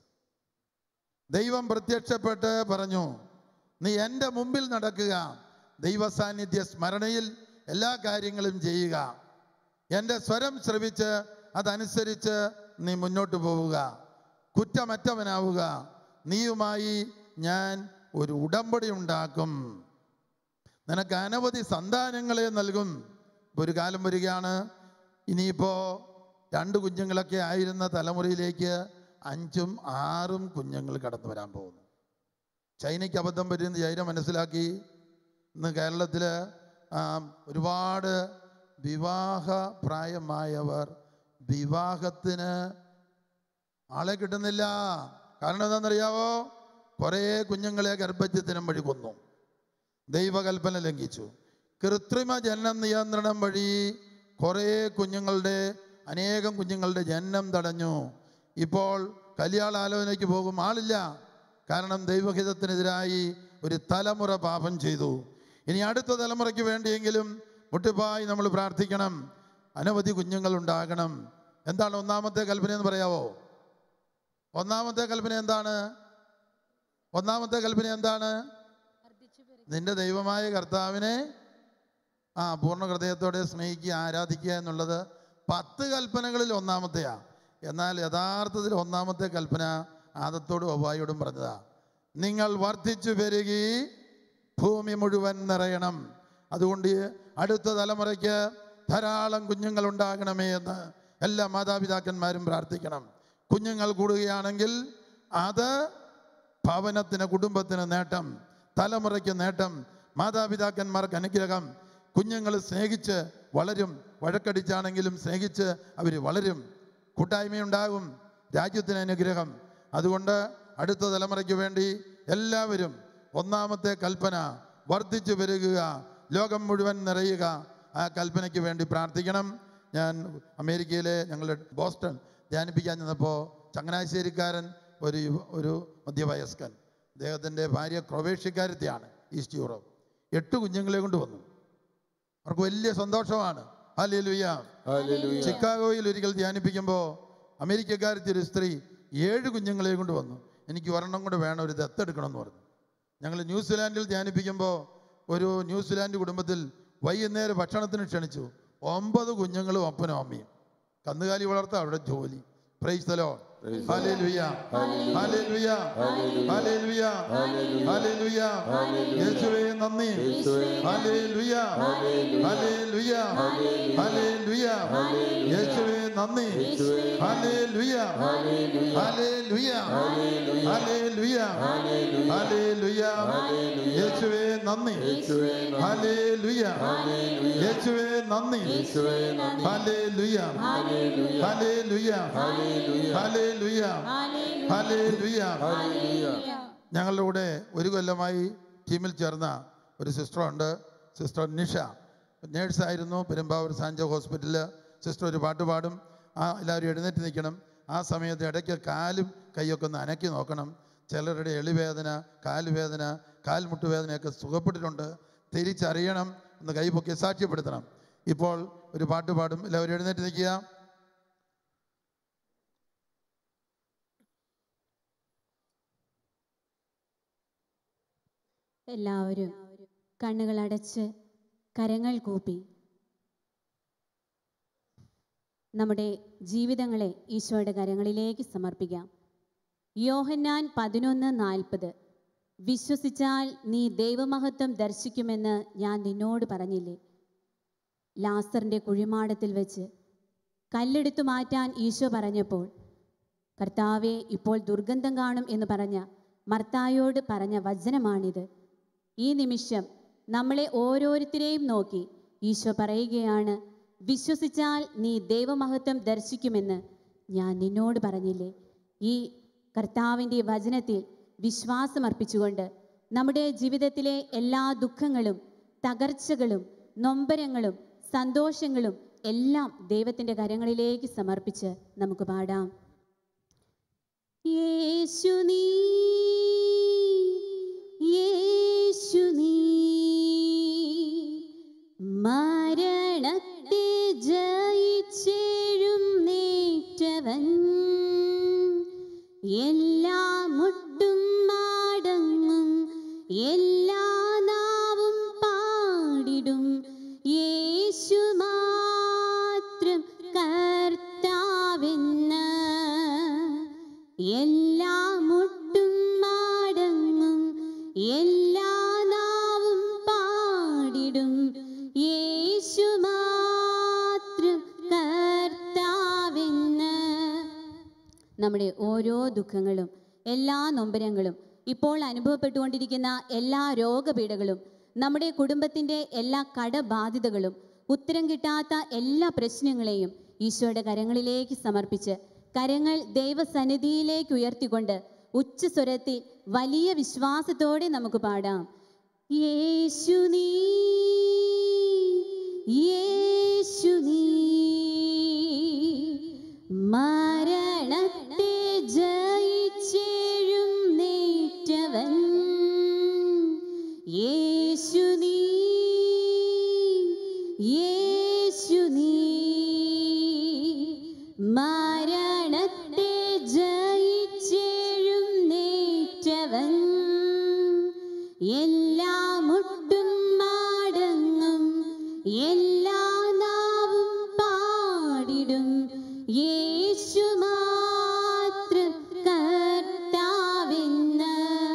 ദൈവം പ്രത്യക്ഷപ്പെട്ട് പറഞ്ഞു നീ എൻ്റെ മുമ്പിൽ നടക്കുക ദൈവ സാന്നിധ്യ സ്മരണയിൽ എല്ലാ കാര്യങ്ങളും ചെയ്യുക എൻ്റെ സ്വരം ശ്രവിച്ച് അതനുസരിച്ച് നീ മുന്നോട്ട് പോവുക കുറ്റമറ്റവനാവുക നീയുമായി ഞാൻ ഒരു ഉടമ്പടി ഉണ്ടാക്കും നിനക്ക് അനവധി സന്താനങ്ങളെ നൽകും ഇപ്പൊ ഒരു കാലം വരികയാണ് ഇനിയിപ്പോ രണ്ട് കുഞ്ഞുങ്ങളൊക്കെ ആയിരുന്ന തലമുറയിലേക്ക് അഞ്ചും ആറും കുഞ്ഞുങ്ങൾ കടന്നു വരാൻ പോകുന്നു ചൈനയ്ക്ക് അബദ്ധം പറ്റുന്ന ചൈന മനസ്സിലാക്കി ഇന്ന് കേരളത്തിൽ ഒരുപാട് വിവാഹ പ്രായമായവർ വിവാഹത്തിന് ആളെ കിട്ടുന്നില്ല കാരണം എന്താണെന്നറിയാവോ കുറേ കുഞ്ഞുങ്ങളെ ഗർഭച്ഛത്തിനും വഴി കൊന്നു ദൈവകൽപ്പന ലംഘിച്ചു കൃത്രിമ ജനന നിയന്ത്രണം വഴി കുറേ കുഞ്ഞുങ്ങളുടെ അനേകം കുഞ്ഞുങ്ങളുടെ ജനനം തടഞ്ഞു ഇപ്പോൾ കല്യാണാലോചനയ്ക്ക് പോകും ആളില്ല കാരണം ദൈവഹിതത്തിനെതിരായി ഒരു തലമുറ പാപം ചെയ്തു ഇനി അടുത്ത തലമുറയ്ക്ക് വേണ്ടിയെങ്കിലും മുട്ടിപ്പായി നമ്മൾ പ്രാർത്ഥിക്കണം അനവധി കുഞ്ഞുങ്ങൾ ഉണ്ടാകണം എന്താണ് ഒന്നാമത്തെ കൽപ്പന എന്ന് പറയാവോ ഒന്നാമത്തെ കൽപ്പന എന്താണ് ഒന്നാമത്തെ കൽപ്പന എന്താണ് നിന്റെ ദൈവമായ കർത്താവിനെ ആ പൂർണ്ണ ഹൃദയത്തോടെ സ്നേഹിക്കുക ആരാധിക്കുക എന്നുള്ളത് പത്ത് കൽപ്പനകളിൽ ഒന്നാമത്തെയാ എന്നാൽ യഥാർത്ഥത്തിൽ ഒന്നാമത്തെ കൽപ്പന ആദത്തോടും ഒവായോടും പറഞ്ഞതാ നിങ്ങൾ വർദ്ധിച്ചു പെരുകി ഭൂമി മുഴുവൻ നിറയണം അതുകൊണ്ട് അടുത്ത തലമുറയ്ക്ക് ധാരാളം കുഞ്ഞുങ്ങൾ ഉണ്ടാകണമേ എന്ന് എല്ലാ മാതാപിതാക്കന്മാരും പ്രാർത്ഥിക്കണം കുഞ്ഞുങ്ങൾ കൂടുകയാണെങ്കിൽ അത് ഭവനത്തിന് കുടുംബത്തിന് നേട്ടം തലമുറയ്ക്ക് നേട്ടം മാതാപിതാക്കന്മാർക്ക് അനുഗ്രഹം കുഞ്ഞുങ്ങൾ സ്നേഹിച്ച് വളരും വഴക്കടിച്ചാണെങ്കിലും സ്നേഹിച്ച് അവർ വളരും കൂട്ടായ്മയുണ്ടാകും രാജ്യത്തിന് അനുഗ്രഹം അതുകൊണ്ട് അടുത്ത തലമുറയ്ക്ക് വേണ്ടി എല്ലാവരും ഒന്നാമത്തെ കൽപ്പന വർദ്ധിച്ചു പെരുകുക ലോകം മുഴുവൻ നിറയുക ആ കൽപ്പനയ്ക്ക് വേണ്ടി പ്രാർത്ഥിക്കണം ഞാൻ അമേരിക്കയിലെ ഞങ്ങളുടെ ബോസ്റ്റൺ ധ്യാനിപ്പിക്കാൻ ചെന്നപ്പോൾ ചങ്ങനാശ്ശേരിക്കാരൻ ഒരു യുവ- ഒരു മധ്യവയസ്കൻ അദ്ദേഹത്തിൻ്റെ ഭാര്യ ക്രൊവേഷ്യക്കാരത്തെയാണ് ഈസ്റ്റ് യൂറോപ്പ് എട്ട് കുഞ്ഞുങ്ങളെ കൊണ്ട് വന്നു അവർക്ക് വലിയ സന്തോഷമാണ് ഹാലേലുയ്യ ഹല്ലേലൂയ ചിക്കാഗോയിൽ ഒരിക്കൽ ധ്യാനിപ്പിക്കുമ്പോൾ അമേരിക്കക്കാരത്തി ഒരു സ്ത്രീ ഏഴ് കുഞ്ഞുങ്ങളെ കൊണ്ട് വന്നു എനിക്ക് ഒരെണ്ണം കൂടെ വേണം ഒരു ദത്തെടുക്കണം എന്ന് പറഞ്ഞു ഞങ്ങൾ ന്യൂസിലാൻഡിൽ ധ്യാനിപ്പിക്കുമ്പോൾ ഒരു ന്യൂസിലാൻഡ് കുടുംബത്തിൽ വൈകുന്നേരം ഭക്ഷണത്തിന് ക്ഷണിച്ചു ഒമ്പത് കുഞ്ഞുങ്ങളും അപ്പനും അമ്മയും കന്നുകാലി വളർത്ത അവരുടെ ജോലി praise the Lord hallelujah hallelujah hallelujah hallelujah യേശുവേ നന്ദി ഹല്ലേലൂയ ഹല്ലേലൂയ ഹല്ലേലൂയ യേശുവേ നന്ദി ഹല്ലേലൂയ ഹല്ലേലൂയ ഹല്ലേലൂയ ഹല്ലേലൂയ യേശുവേ നന്ദി ഹല്ലേലൂയ യേശുവേ നന്ദി ഹല്ലേലൂയ ഹല്ലേലൂയ ഹല്ലേലൂയ ഹല്ലേലൂയ ഞങ്ങളുടെ കൂടെ ഒരു കൊല്ലമായി ടീമിൽ ചേർന്ന ഒരു സിസ്റ്ററുണ്ട് സിസ്റ്റർ നിഷ നേഴ്സായിരുന്നു പെരുമ്പാവൂർ സാഞ്ചോ ഹോസ്പിറ്റലിൽ സിസ്റ്റർ ഒരു പാട്ട് പാടും ആ എല്ലാവരും എഴുന്നേറ്റ് നിൽക്കണം ആ സമയത്ത് ഇടയ്ക്ക് കാലും കൈയൊക്കെ ഒന്ന് അനക്കി നോക്കണം ചിലരുടെ എളിവേദന കാലുവേദന കാൽമുട്ടുവേദനയൊക്കെ സുഖപ്പെട്ടിട്ടുണ്ട് തിരിച്ചറിയണം ഒന്ന് കൈ പൊക്കി സാക്ഷ്യപ്പെടുത്തണം ഇപ്പോൾ ഒരു പാട്ട് പാടും എല്ലാവരും എഴുന്നേറ്റ് നിൽക്കുക എല്ലാവരും കണ്ണുകൾ അടച്ച് കരങ്ങൾ കൂപ്പി നമ്മുടെ ജീവിതങ്ങളെ ഈശോയുടെ കരങ്ങളിലേക്ക് സമർപ്പിക്കാം യോഹന്നാൻ പതിനൊന്ന് നാൽപ്പത് വിശ്വസിച്ചാൽ നീ ദൈവമഹത്വം ദർശിക്കുമെന്ന് ഞാൻ നിന്നോട് പറഞ്ഞില്ലേ ലാസറിൻ്റെ കുഴിമാടത്തിൽ വെച്ച് കല്ലെടുത്തു മാറ്റാൻ ഈശോ പറഞ്ഞപ്പോൾ കർത്താവെ ഇപ്പോൾ ദുർഗന്ധം കാണും എന്ന് പറഞ്ഞ മർത്തായോട് പറഞ്ഞ വചനമാണിത് ഈ നിമിഷം നമ്മളെ ഓരോരുത്തരെയും നോക്കി ഈശോ പറയുകയാണ് വിശ്വസിച്ചാൽ നീ ദൈവമഹത്വം ദർശിക്കുമെന്ന് ഞാൻ നിന്നോട് പറഞ്ഞില്ലേ ഈ കർത്താവിൻ്റെ വചനത്തിൽ വിശ്വാസമർപ്പിച്ചുകൊണ്ട് നമ്മുടെ ജീവിതത്തിലെ എല്ലാ ദുഃഖങ്ങളും തകർച്ചകളും നൊമ്പരങ്ങളും സന്തോഷങ്ങളും എല്ലാം ദൈവത്തിൻ്റെ കരങ്ങളിലേക്ക് സമർപ്പിച്ച് നമുക്ക് പാടാം യേശു നീ യേശു നീ മരണത്തെ ജയിച്ചെഴും നേറ്റവൻ എല്ലാ മുട്ടും മാടങ്ങും എല്ലാ നാവും പാടിടും യേശു മാത്രം കർത്താവെന്ന് എല്ലാ മുട്ടും മാടങ്ങും എല്ലാ നാവും പാടിടും യേശു മാത്രം കർത്താവെന്ന് നമ്മുടെ ഓരോ ദുഃഖങ്ങളും എല്ലാ നൊമ്പരങ്ങളും ഇപ്പോൾ അനുഭവപ്പെട്ടുകൊണ്ടിരിക്കുന്ന എല്ലാ രോഗപീഠകളും നമ്മുടെ കുടുംബത്തിൻ്റെ എല്ലാ കടബാധ്യതകളും ഉത്തരം കിട്ടാത്ത എല്ലാ പ്രശ്നങ്ങളെയും ഈശോയുടെ കരങ്ങളിലേക്ക് സമർപ്പിച്ച് കരങ്ങൾ ദൈവസന്നിധിയിലേക്ക് ഉയർത്തിക്കൊണ്ട് ഉച്ചസ്വരത്തിൽ വലിയ വിശ്വാസത്തോടെ നമുക്ക് പാടാം യേശു നീ യേശു നീ മരണത്തെ ജയിച്ചെഴും നേറ്റവൻ യേശു നീ യേശു നീ മരണത്തെ ജയിച്ചെഴും നേറ്റവൻ എല്ലാ മുട്ടും മാടങ്ങും എല്ലാ നാവും പാടിടും യേശു മാത്രം കർത്താവെന്ന്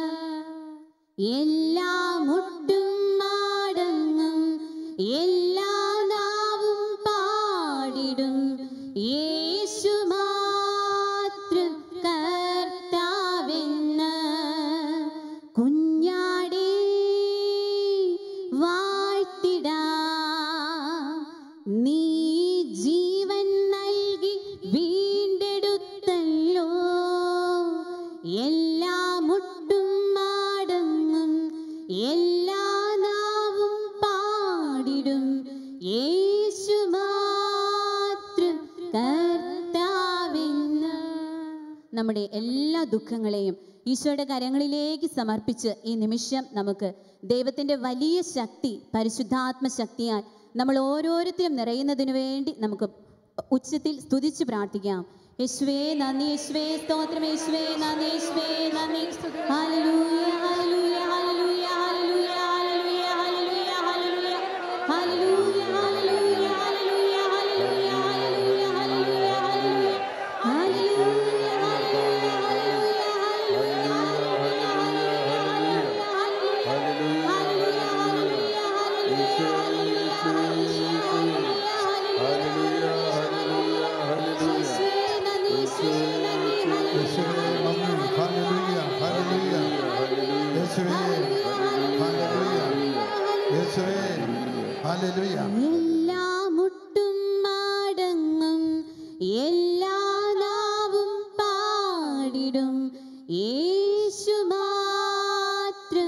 എല്ലാ മുട്ടും മാടങ്ങും എല്ലാ നാവും പാടിടും യേശു മാത്രം കർത്താവെന്ന് കുഞ്ഞാടേ വാഴ്ത്തിടാ നീ ജീവൻ നൽകി വീണ്ടെടുത്തല്ലോ എല്ലാ മുട്ടും മാടങ്ങും എല്ലാ നാവും പാടിടും യേശു മാത്രം കർത്താവെന്ന് നമ്മുടെ എല്ലാ ദുഃഖങ്ങളെയും ഈശോയുടെ കരങ്ങളിലേക്ക് സമർപ്പിച്ച് ഈ നിമിഷം നമുക്ക് ദൈവത്തിൻ്റെ വലിയ ശക്തി പരിശുദ്ധാത്മ ശക്തിയാൽ നമ്മൾ ഓരോരുത്തരും നിറയുന്നതിനു വേണ്ടി നമുക്ക് ഉച്ചത്തിൽ സ്തുതിച്ച് പ്രാർത്ഥിക്കാം യേശുവേ നന്ദി യേശുവേ സ്തോത്രം യേശുവേ നന്ദി യേശുവേ നന്ദി hallelujah hallelujah hallelujah hallelujah hallelujah hallelujah hallelujah hallelujah hallelujah hallelujah hallelujah hallelujah hallelujah hallelujah യേശു മാത്രം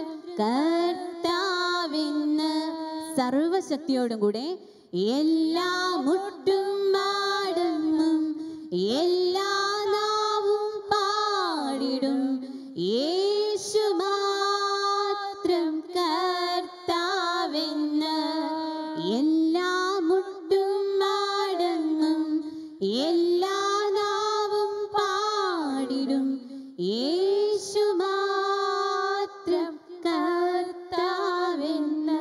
കർത്താവെന്ന് സർവശക്തിയോടും കൂടെ എല്ലാ മുട്ടും മാടങ്ങും എല്ലാ നാവും പാടിടും യേശു മാത്രം കർത്താവെന്ന് എല്ലാ മുട്ടും മാടങ്ങും എല്ലാ നാവും പാടിടും യേശു മാത്രം കർത്താവെന്ന്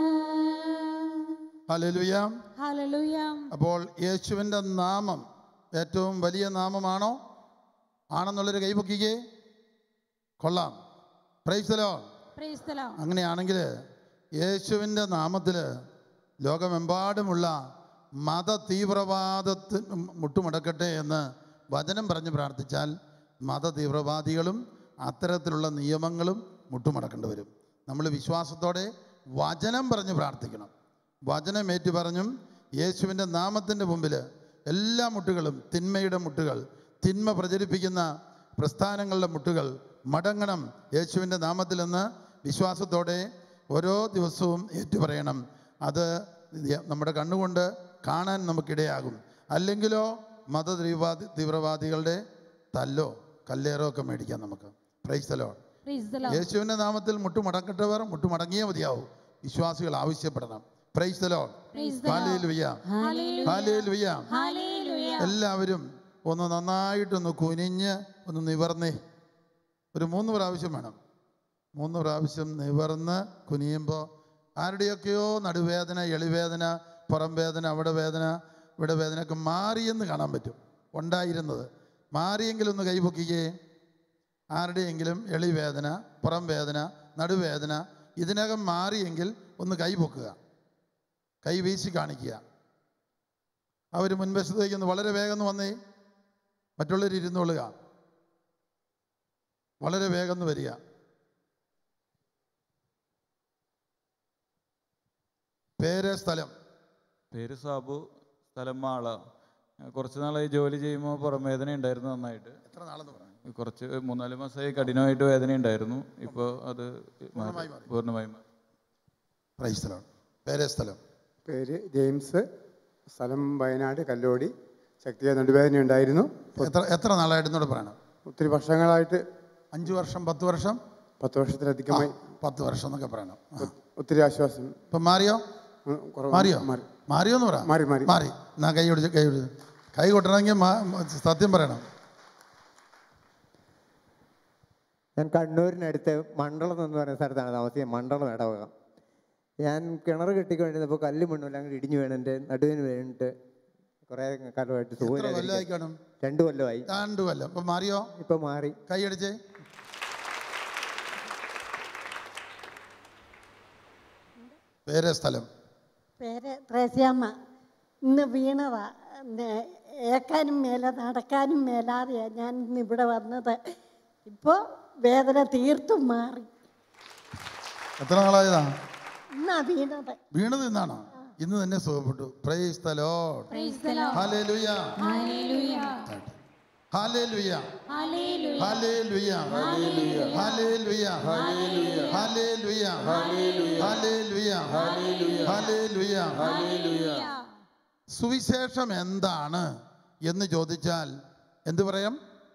ഹല്ലേലൂയ ഹല്ലേലൂയ അപ്പോൾ യേശുവിൻ്റെ നാമം ഏറ്റവും വലിയ നാമമാണോ ആണെന്നുള്ളൊരു കൈപൊക്കിക്കേ കൊള്ളാം പ്രൈസലോ പ്രൈസ് ദി ലോർഡ് അങ്ങനെയാണെങ്കിൽ യേശുവിൻ്റെ നാമത്തിൽ ലോകമെമ്പാടുമുള്ള മത തീവ്രവാദത്തിന് മുട്ടുമടക്കട്ടെ എന്ന് വചനം പറഞ്ഞ് പ്രാർത്ഥിച്ചാൽ മത തീവ്രവാദികളും അത്തരത്തിലുള്ള നിയമങ്ങളും മുട്ടുമടക്കേണ്ടി വരും നമ്മൾ വിശ്വാസത്തോടെ വചനം പറഞ്ഞ് പ്രാർത്ഥിക്കണം വചനം ഏറ്റു പറഞ്ഞും യേശുവിൻ്റെ നാമത്തിൻ്റെ മുമ്പിൽ എല്ലാ മുട്ടുകളും തിന്മയുടെ മുട്ടുകൾ തിന്മ പ്രചരിപ്പിക്കുന്ന പ്രസ്ഥാനങ്ങളുടെ മുട്ടുകൾ മടങ്ങണം യേശുവിൻ്റെ നാമത്തിലെന്ന് വിശ്വാസത്തോടെ ഓരോ ദിവസവും ഏറ്റുപറയണം അത് നമ്മുടെ കണ്ണുകൊണ്ട് കാണാൻ നമുക്കിടയാകും അല്ലെങ്കിലോ മത തീവ്രവാദി തീവ്രവാദികളുടെ തല്ലോ കല്ലേറോ ഒക്കെ മേടിക്കാം നമുക്ക് പ്രൈസ്തലോ പ്രൈസ് ദി ലോർഡ് യേശുവിൻ്റെ നാമത്തിൽ മുട്ടുമടക്കട്ടവർ മുട്ടുമടങ്ങിയേ മതിയാവും വിശ്വാസികൾ ആവശ്യപ്പെടണം പ്രൈസ്തലോ Praise the Lord. Hallelujah hallelujah hallelujah എല്ലാവരും ഒന്ന് നന്നായിട്ടൊന്ന് കുനിഞ്ഞ് ഒന്ന് നിവർന്നേ ഒരു മൂന്ന് പ്രാവശ്യം വേണം മൂന്ന് പ്രാവശ്യം നിവർന്ന് കുനിയുമ്പോൾ ആരുടെയൊക്കെയോ നടുവേദന എളിവേദന പുറം വേദന അവിടെ വേദന ഇവിടെ വേദനയൊക്കെ മാറിയെന്ന് കാണാൻ പറ്റും ഉണ്ടായിരുന്നത് മാറിയെങ്കിലും ഒന്ന് കൈപൊക്കിക്കേ ആരുടെയെങ്കിലും എളിവേദന പുറം വേദന നടുവേദന ഇതിനകം മാറിയെങ്കിൽ ഒന്ന് കൈ പൊക്കുക കൈ വീശി കാണിക്കുക അവർ മുൻവശത്തേക്ക് ഒന്ന് വളരെ വേഗം ഒന്ന് വന്നേ മറ്റുള്ളവർ ഇരുന്നോളുക വളരെ വേഗം ഒന്ന് വരിക പേര് സ്ഥലം പേര് സാബു സ്ഥലം മാള ഞാൻ കുറച്ച് നാളായി ജോലി ചെയ്യുമ്പോൾ പുറം വേദന ഉണ്ടായിരുന്നു നന്നായിട്ട് എത്ര നാളെന്ന് പറയാം കുറച്ച് മൂന്നാല് മാസമായി കഠിനമായിട്ട് വേദന ഉണ്ടായിരുന്നു ഇപ്പോൾ അത് മാറി. പൂർണ്ണമായി മാറി. പൂർണ്ണമായി മാറി. പ്രൈസ് സ്ഥലം പേര് സ്ഥലം പേര് ജെയിംസ് സ്ഥലം വയനാട് കല്ലോടി ശക്തിയ നടുവേദന ഉണ്ടായിരുന്നു എത്ര എത്ര നാളായിട്ടെന്നോട് പറയണം ഒത്തിരി വർഷങ്ങളായിട്ട് അഞ്ച് വർഷം പത്ത് വർഷം പത്ത് വർഷത്തിലധികമായി പത്ത് വർഷം എന്നൊക്കെ പറയണം ആ. ഒത്തിരി ആശ്വാസം ഇപ്പം മാറിയോ ഉം, കുറവ് മാറിയോ മാറി മാറിയോ എന്ന് പറ മാറി, മാറി. മാറി എന്നാ കൈ പിടിച്ച് കൈ പിടിച്ച് കൈ കൊട്ടണമെങ്കിൽ മാ- സത്യം പറയണം ഞാൻ കണ്ണൂരിനടുത്ത് മണ്ഡലം എന്ന് പറയുന്ന സ്ഥലത്താണ് താമസിക്കുന്നത് മണ്ഡലം ഇടവക ഞാൻ കിണർ കെട്ടിക്കൊണ്ടിരുന്നപ്പോൾ കല്ല് മണ്ണുമില്ല അങ്ങോട്ട് ഇടിഞ്ഞു വീണ് എൻ്റെ നടുവിന് വീണിട്ട് കുറേ കാലമായിട്ട് എത്ര കൊല്ലമായി സുഖമില്ലായിരിക്കും കാണും രണ്ട് കൊല്ലമായി രണ്ട് കൊല്ലം ഇപ്പം മാറിയോ ഇപ്പം മാറി കൈ അടിച്ചേ പേര് സ്ഥലം പേര് ത്രേസ്യാമ്മ ഇന്ന് വീണതാ പിന്നെ ഏക്കാനും മേലെ നടക്കാനും മേലാതെയാ ഞാൻ ഇന്ന് ഇവിടെ വന്നത് ഇപ്പോൾ വേദന തീർത്തും മാറി എത്ര നാളായതാ ഇന്നാ വീണത് വീണത് ഇന്നാണോ ഇന്ന് തന്നെ സുഖപ്പെട്ടു praise the Lord praise the Lord hallelujah hallelujah hallelujah hallelujah hallelujah hallelujah hallelujah hallelujah hallelujah സുവിശേഷം എന്താണ് എന്ന് ചോദിച്ചാൽ എന്ത് പറയാം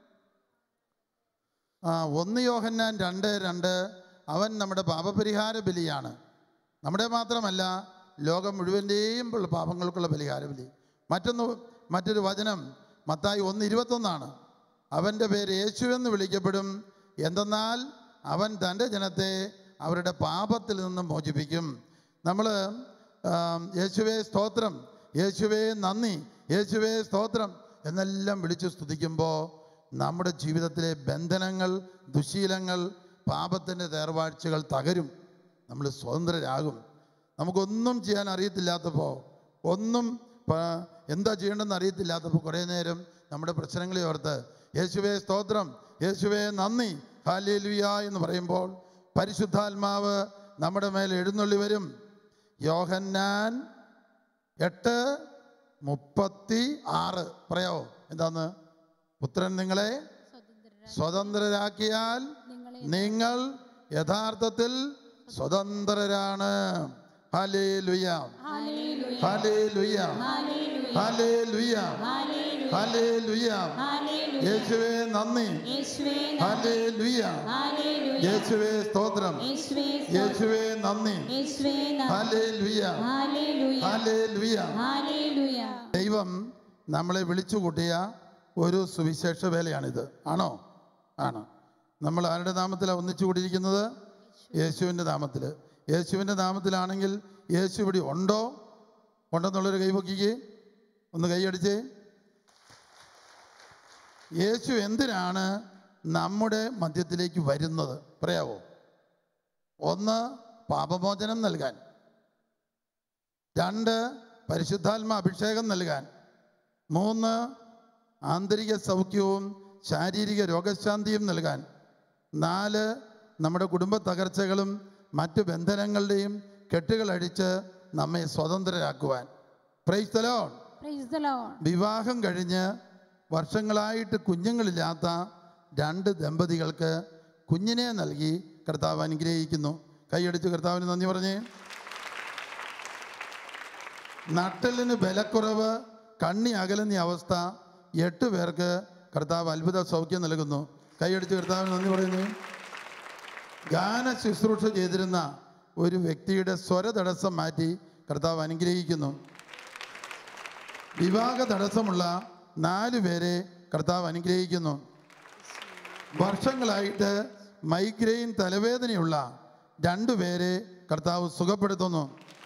ആ ഒന്ന് യോഹന്നാൻ രണ്ട് രണ്ട് അവൻ നമ്മുടെ പാപപരിഹാര ബലിയാണ് നമ്മുടെ മാത്രമല്ല ലോകം മുഴുവൻ്റെയും ഉള്ള പാപങ്ങൾക്കുള്ള പരിഹാര ബലി മറ്റൊന്ന് മറ്റൊരു വചനം മത്തായി ഒന്ന് ഇരുപത്തൊന്നാണ് അവൻ്റെ പേര് യേശു എന്ന് വിളിക്കപ്പെടും എന്തെന്നാൽ അവൻ തൻ്റെ ജനത്തെ അവരുടെ പാപത്തിൽ നിന്നും മോചിപ്പിക്കും നമ്മൾ യേശുവേ സ്തോത്രം യേശുവേ നന്ദി യേശുവേ സ്തോത്രം എന്നെല്ലാം വിളിച്ച് സ്തുതിക്കുമ്പോൾ നമ്മുടെ ജീവിതത്തിലെ ബന്ധനങ്ങൾ ദുശീലങ്ങൾ പാപത്തിൻ്റെ തേർവാഴ്ചകൾ തകരും നമ്മൾ സ്വതന്ത്രരാകും നമുക്കൊന്നും ചെയ്യാൻ അറിയത്തില്ലാത്തപ്പോൾ ഒന്നും പ- എന്താ ചെയ്യേണ്ടതെന്ന് അറിയത്തില്ലാത്തപ്പോൾ കുറേ നേരം നമ്മുടെ പ്രശ്നങ്ങളെ ഓർത്ത് യേശുവേ സ്തോത്രം യേശുവേ നന്ദി ഹാലേലുയ എന്ന് പറയുമ്പോൾ പരിശുദ്ധാത്മാവ് നമ്മുടെ മേൽ എഴുന്നള്ളി വരും യോഹന്നാൻ എട്ട് മുപ്പത്തി ആറ് പറയാവോ എന്താന്ന് പുത്രൻ നിങ്ങളെ സ്വതന്ത്രരാക്കിയാൽ നിങ്ങളെ നിങ്ങൾ യഥാർത്ഥത്തിൽ സ്വതന്ത്രരാണ് ഹലേ ലുയ ഹലേ ലുയ ഹലേ ലുയ ഹലേ ലുയ യേശുവേ നന്ദി യേശുവേ ഹലേ ലുയ ഹല്ലേലൂയ യേശുവേ സ്തോത്രം യേശുവേ യേശുവേ നന്ദി യേശുവേ നന്ദി. ഹലേ ലുയ ഹല്ലേലൂയ ഹലേ ലുയ ഹല്ലേലൂയ ദൈവം നമ്മളെ വിളിച്ചു കൂട്ടിയ ഒരു സുവിശേഷ വേലയാണിത് ആണോ ആണ് നമ്മൾ ആരുടെ നാമത്തിലാണ് ഒന്നിച്ചു കൂടിയിരിക്കുന്നത് യേശുവിൻ്റെ നാമത്തിൽ യേശുവിൻ്റെ നാമത്തിലാണെങ്കിൽ യേശു ഇവിടെ ഉണ്ടോ ഉണ്ടെന്നുള്ളൊരു കൈപൊക്കിക്ക് ഒന്ന് കൈയടിച്ചേ യേശു എന്തിനാണ് നമ്മുടെ മധ്യത്തിലേക്ക് വരുന്നത് പറയാവോ ഒന്ന് പാപമോചനം നൽകാൻ രണ്ട് പരിശുദ്ധാത്മ അഭിഷേകം നൽകാൻ മൂന്ന് ആന്തരിക സൗഖ്യവും ശാരീരിക രോഗശാന്തിയും നൽകാൻ നാല് നമ്മുടെ കുടുംബ തകർച്ചകളും മറ്റു ബന്ധനങ്ങളുടെയും കെട്ടുകളടിച്ച് നമ്മെ സ്വതന്ത്രരാക്കുവാൻ പ്രൈസ്തലോ Praise the Lord. വിവാഹം കഴിഞ്ഞ് വർഷങ്ങളായിട്ട് കുഞ്ഞുങ്ങളില്ലാത്ത രണ്ട് ദമ്പതികൾക്ക് കുഞ്ഞിനെ നൽകി കർത്താവ് അനുഗ്രഹിക്കുന്നു കൈയടിച്ച് കർത്താവിന് നന്ദി പറഞ്ഞേ നട്ടലിന് ബലക്കുറവ് കണ്ണി അകലുന്ന അവസ്ഥ എട്ട് പേർക്ക് കർത്താവ് അത്ഭുത സൗഖ്യം നൽകുന്നു കൈയടിച്ച് കർത്താവിന് നന്ദി പറയുന്നു ഗാന ശുശ്രൂഷ ചെയ്തിരുന്ന ഒരു വ്യക്തിയുടെ സ്വര തടസ്സം മാറ്റി കർത്താവ് അനുഗ്രഹിക്കുന്നു വിവാഹ തടസ്സമുള്ള നാല് പേരെ കർത്താവ് അനുഗ്രഹിക്കുന്നു വർഷങ്ങളായിട്ട് മൈഗ്രെയിൻ തലവേദനയുള്ള രണ്ടു പേരെ കർത്താവ് സുഖപ്പെടുത്തുന്നു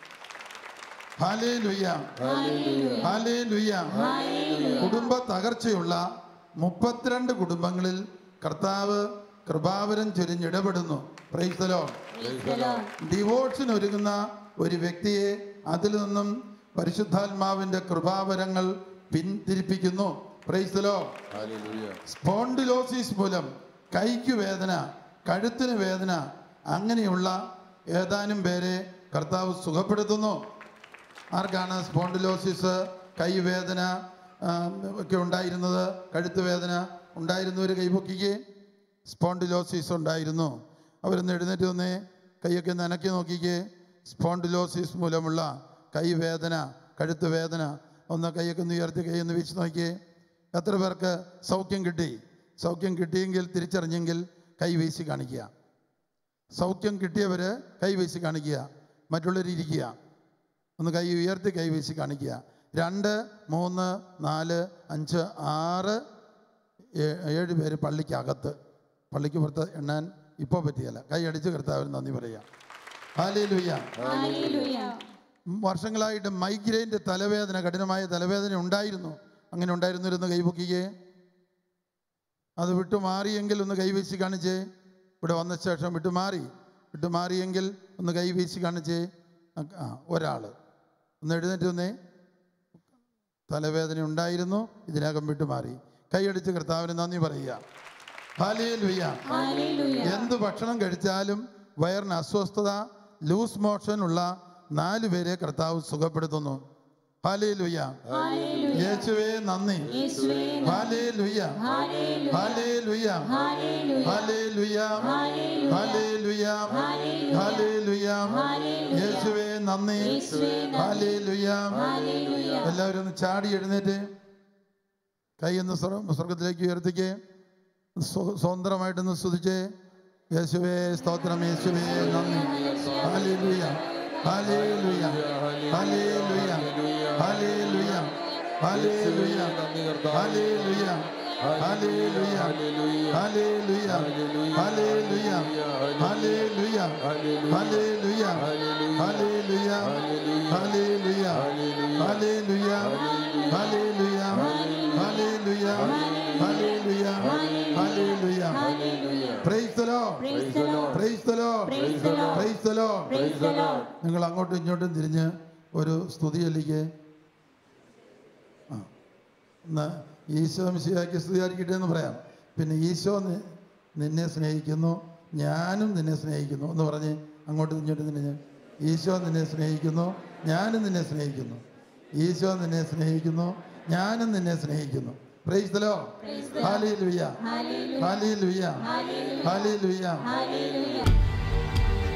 ഹാലേ ലുയ്യ ഹാലേ ലുയ്യ കുടുംബ തകർച്ചയുള്ള മുപ്പത്തിരണ്ട് കുടുംബങ്ങളിൽ കർത്താവ് കൃപാവരം ചൊരിഞ്ഞിടപെടുന്നു പ്രൈസ്തലോ ഡിവോഴ്സിന് ഒരുങ്ങുന്ന ഒരു വ്യക്തിയെ അതിൽ നിന്നും പരിശുദ്ധാത്മാവിന്റെ കൃപാവരങ്ങൾ പിന്തിരിപ്പിക്കുന്നു പ്രൈസ്തലോ സ്പോണ്ടിലോസിസ് മൂലം കൈക്ക് വേദന കഴുത്തിന് വേദന അങ്ങനെയുള്ള ഏതാനും പേരെ കർത്താവ് സുഖപ്പെടുത്തുന്നു ആർക്കാണ് സ്പോണ്ടിലോസിസ് കൈവേദന ആ, ഒക്കെ ഉണ്ടായിരുന്നത് കഴുത്ത് വേദന ഉണ്ടായിരുന്നവർ കൈപൊക്കിക്ക് സ്പോണ്ടിലോസിസ് ഉണ്ടായിരുന്നു അവരൊന്ന് എഴുന്നേറ്റ് വന്നേ കൈയൊക്കെ ഒന്ന് അനക്കി നോക്കിക്കേ സ്പോണ്ടിലോസിസ് മൂലമുള്ള കൈവേദന കഴുത്ത് വേദന ഒന്ന് കൈയൊക്കെ ഒന്ന് ഉയർത്തി കൈ ഒന്ന് വീശി നോക്കിയേ എത്ര പേർക്ക് സൗഖ്യം കിട്ടി സൗഖ്യം കിട്ടിയെങ്കിൽ തിരിച്ചറിഞ്ഞെങ്കിൽ കൈ വീശി കാണിക്കുക സൗഖ്യം കിട്ടിയവർ കൈ വീശി കാണിക്കുക മറ്റുള്ളവർ ഇരിക്കുക ഒന്ന് കൈ ഉയർത്തി കൈ വീശി കാണിക്കുക രണ്ട് മൂന്ന് നാല് അഞ്ച് ആറ് ഏ- ഏഴ് പേര് പള്ളിക്കകത്ത് പള്ളിക്ക് പുറത്ത് എണ്ണാൻ ഇപ്പോൾ പറ്റിയല്ല കൈ അടിച്ച് കർത്താവിന് നന്ദി പറയാം ഹാലേലുയ്യ ഹല്ലേലൂയ വർഷങ്ങളായിട്ട് മൈഗ്രെയിൻ്റെ തലവേദന കഠിനമായ തലവേദന ഉണ്ടായിരുന്നു അങ്ങനെ ഉണ്ടായിരുന്നിരുന്ന് കൈപൊക്കിക്കേ അത് വിട്ടുമാറിയെങ്കിൽ ഒന്ന് കൈവീശി കാണിച്ചേ ഇവിടെ വന്ന ശേഷം വിട്ടുമാറി വിട്ടുമാറിയെങ്കിൽ ഒന്ന് കൈവീശി കാണിച്ചേ ആ ഒരാൾ ഒന്ന് എഴുന്നേറ്റ് വന്നേ തലവേദന ഉണ്ടായിരുന്നു ഇതിനകം വിട്ടുമാറി കൈയടിച്ച് കർത്താവിന് നന്ദി പറയുക ഹാലേലുയ്യ എന്ത് ഭക്ഷണം കഴിച്ചാലും വയറിന് അസ്വസ്ഥത ലൂസ് മോഷൻ ഉള്ള നാല് പേരെ കർത്താവ് സുഖപ്പെടുത്തുന്നു ഹാലേലുയ്യ യേശുവേ നന്ദി യേശുവേ hallelujah hallelujah hallelujah hallelujah hallelujah യേശുവേ നന്ദി ഹാലേലുയ്യ എല്ലാവരും ഒന്ന് ചാടി എഴുന്നേറ്റ് കൈ ഒന്ന് സ്വർഗ- സ്വർഗത്തിലേക്ക് ഉയർത്തിക്കേ സ്വ- സ്വതന്ത്രമായിട്ടൊന്ന് സ്തുതിച്ചേ യേശുവേ സ്തോത്രം യേശുവേ നന്ദി hallelujah hallelujah hallelujah hallelujah hallelujah hallelujah hallelujah hallelujah hallelujah hallelujah hallelujah hallelujah hallelujah hallelujah hallelujah hallelujah hallelujah hallelujah praise the Lord praise the Lord praise the Lord നിങ്ങൾ അങ്ങോട്ടും ഇങ്ങോട്ടും തിരിഞ്ഞ് ഒരു സ്തുതി ചൊല്ലിക്കേ ആ ഒന്ന് ഈശോ മിശിയാക്കി സ്തുതിയായിരിക്കട്ടെ എന്ന് പറയാം പിന്നെ ഈശോ നി- നിന്നെ സ്നേഹിക്കുന്നു ഞാനും നിന്നെ സ്നേഹിക്കുന്നു എന്ന് പറഞ്ഞ് അങ്ങോട്ടും ഇങ്ങോട്ടും തിരിഞ്ഞ് ഈശോ നിന്നെ സ്നേഹിക്കുന്നു ഞാനും നിന്നെ സ്നേഹിക്കുന്നു ഈശോ നിന്നെ സ്നേഹിക്കുന്നു ഞാനും നിന്നെ സ്നേഹിക്കുന്നു praise the Lord hallelujah hallelujah hallelujah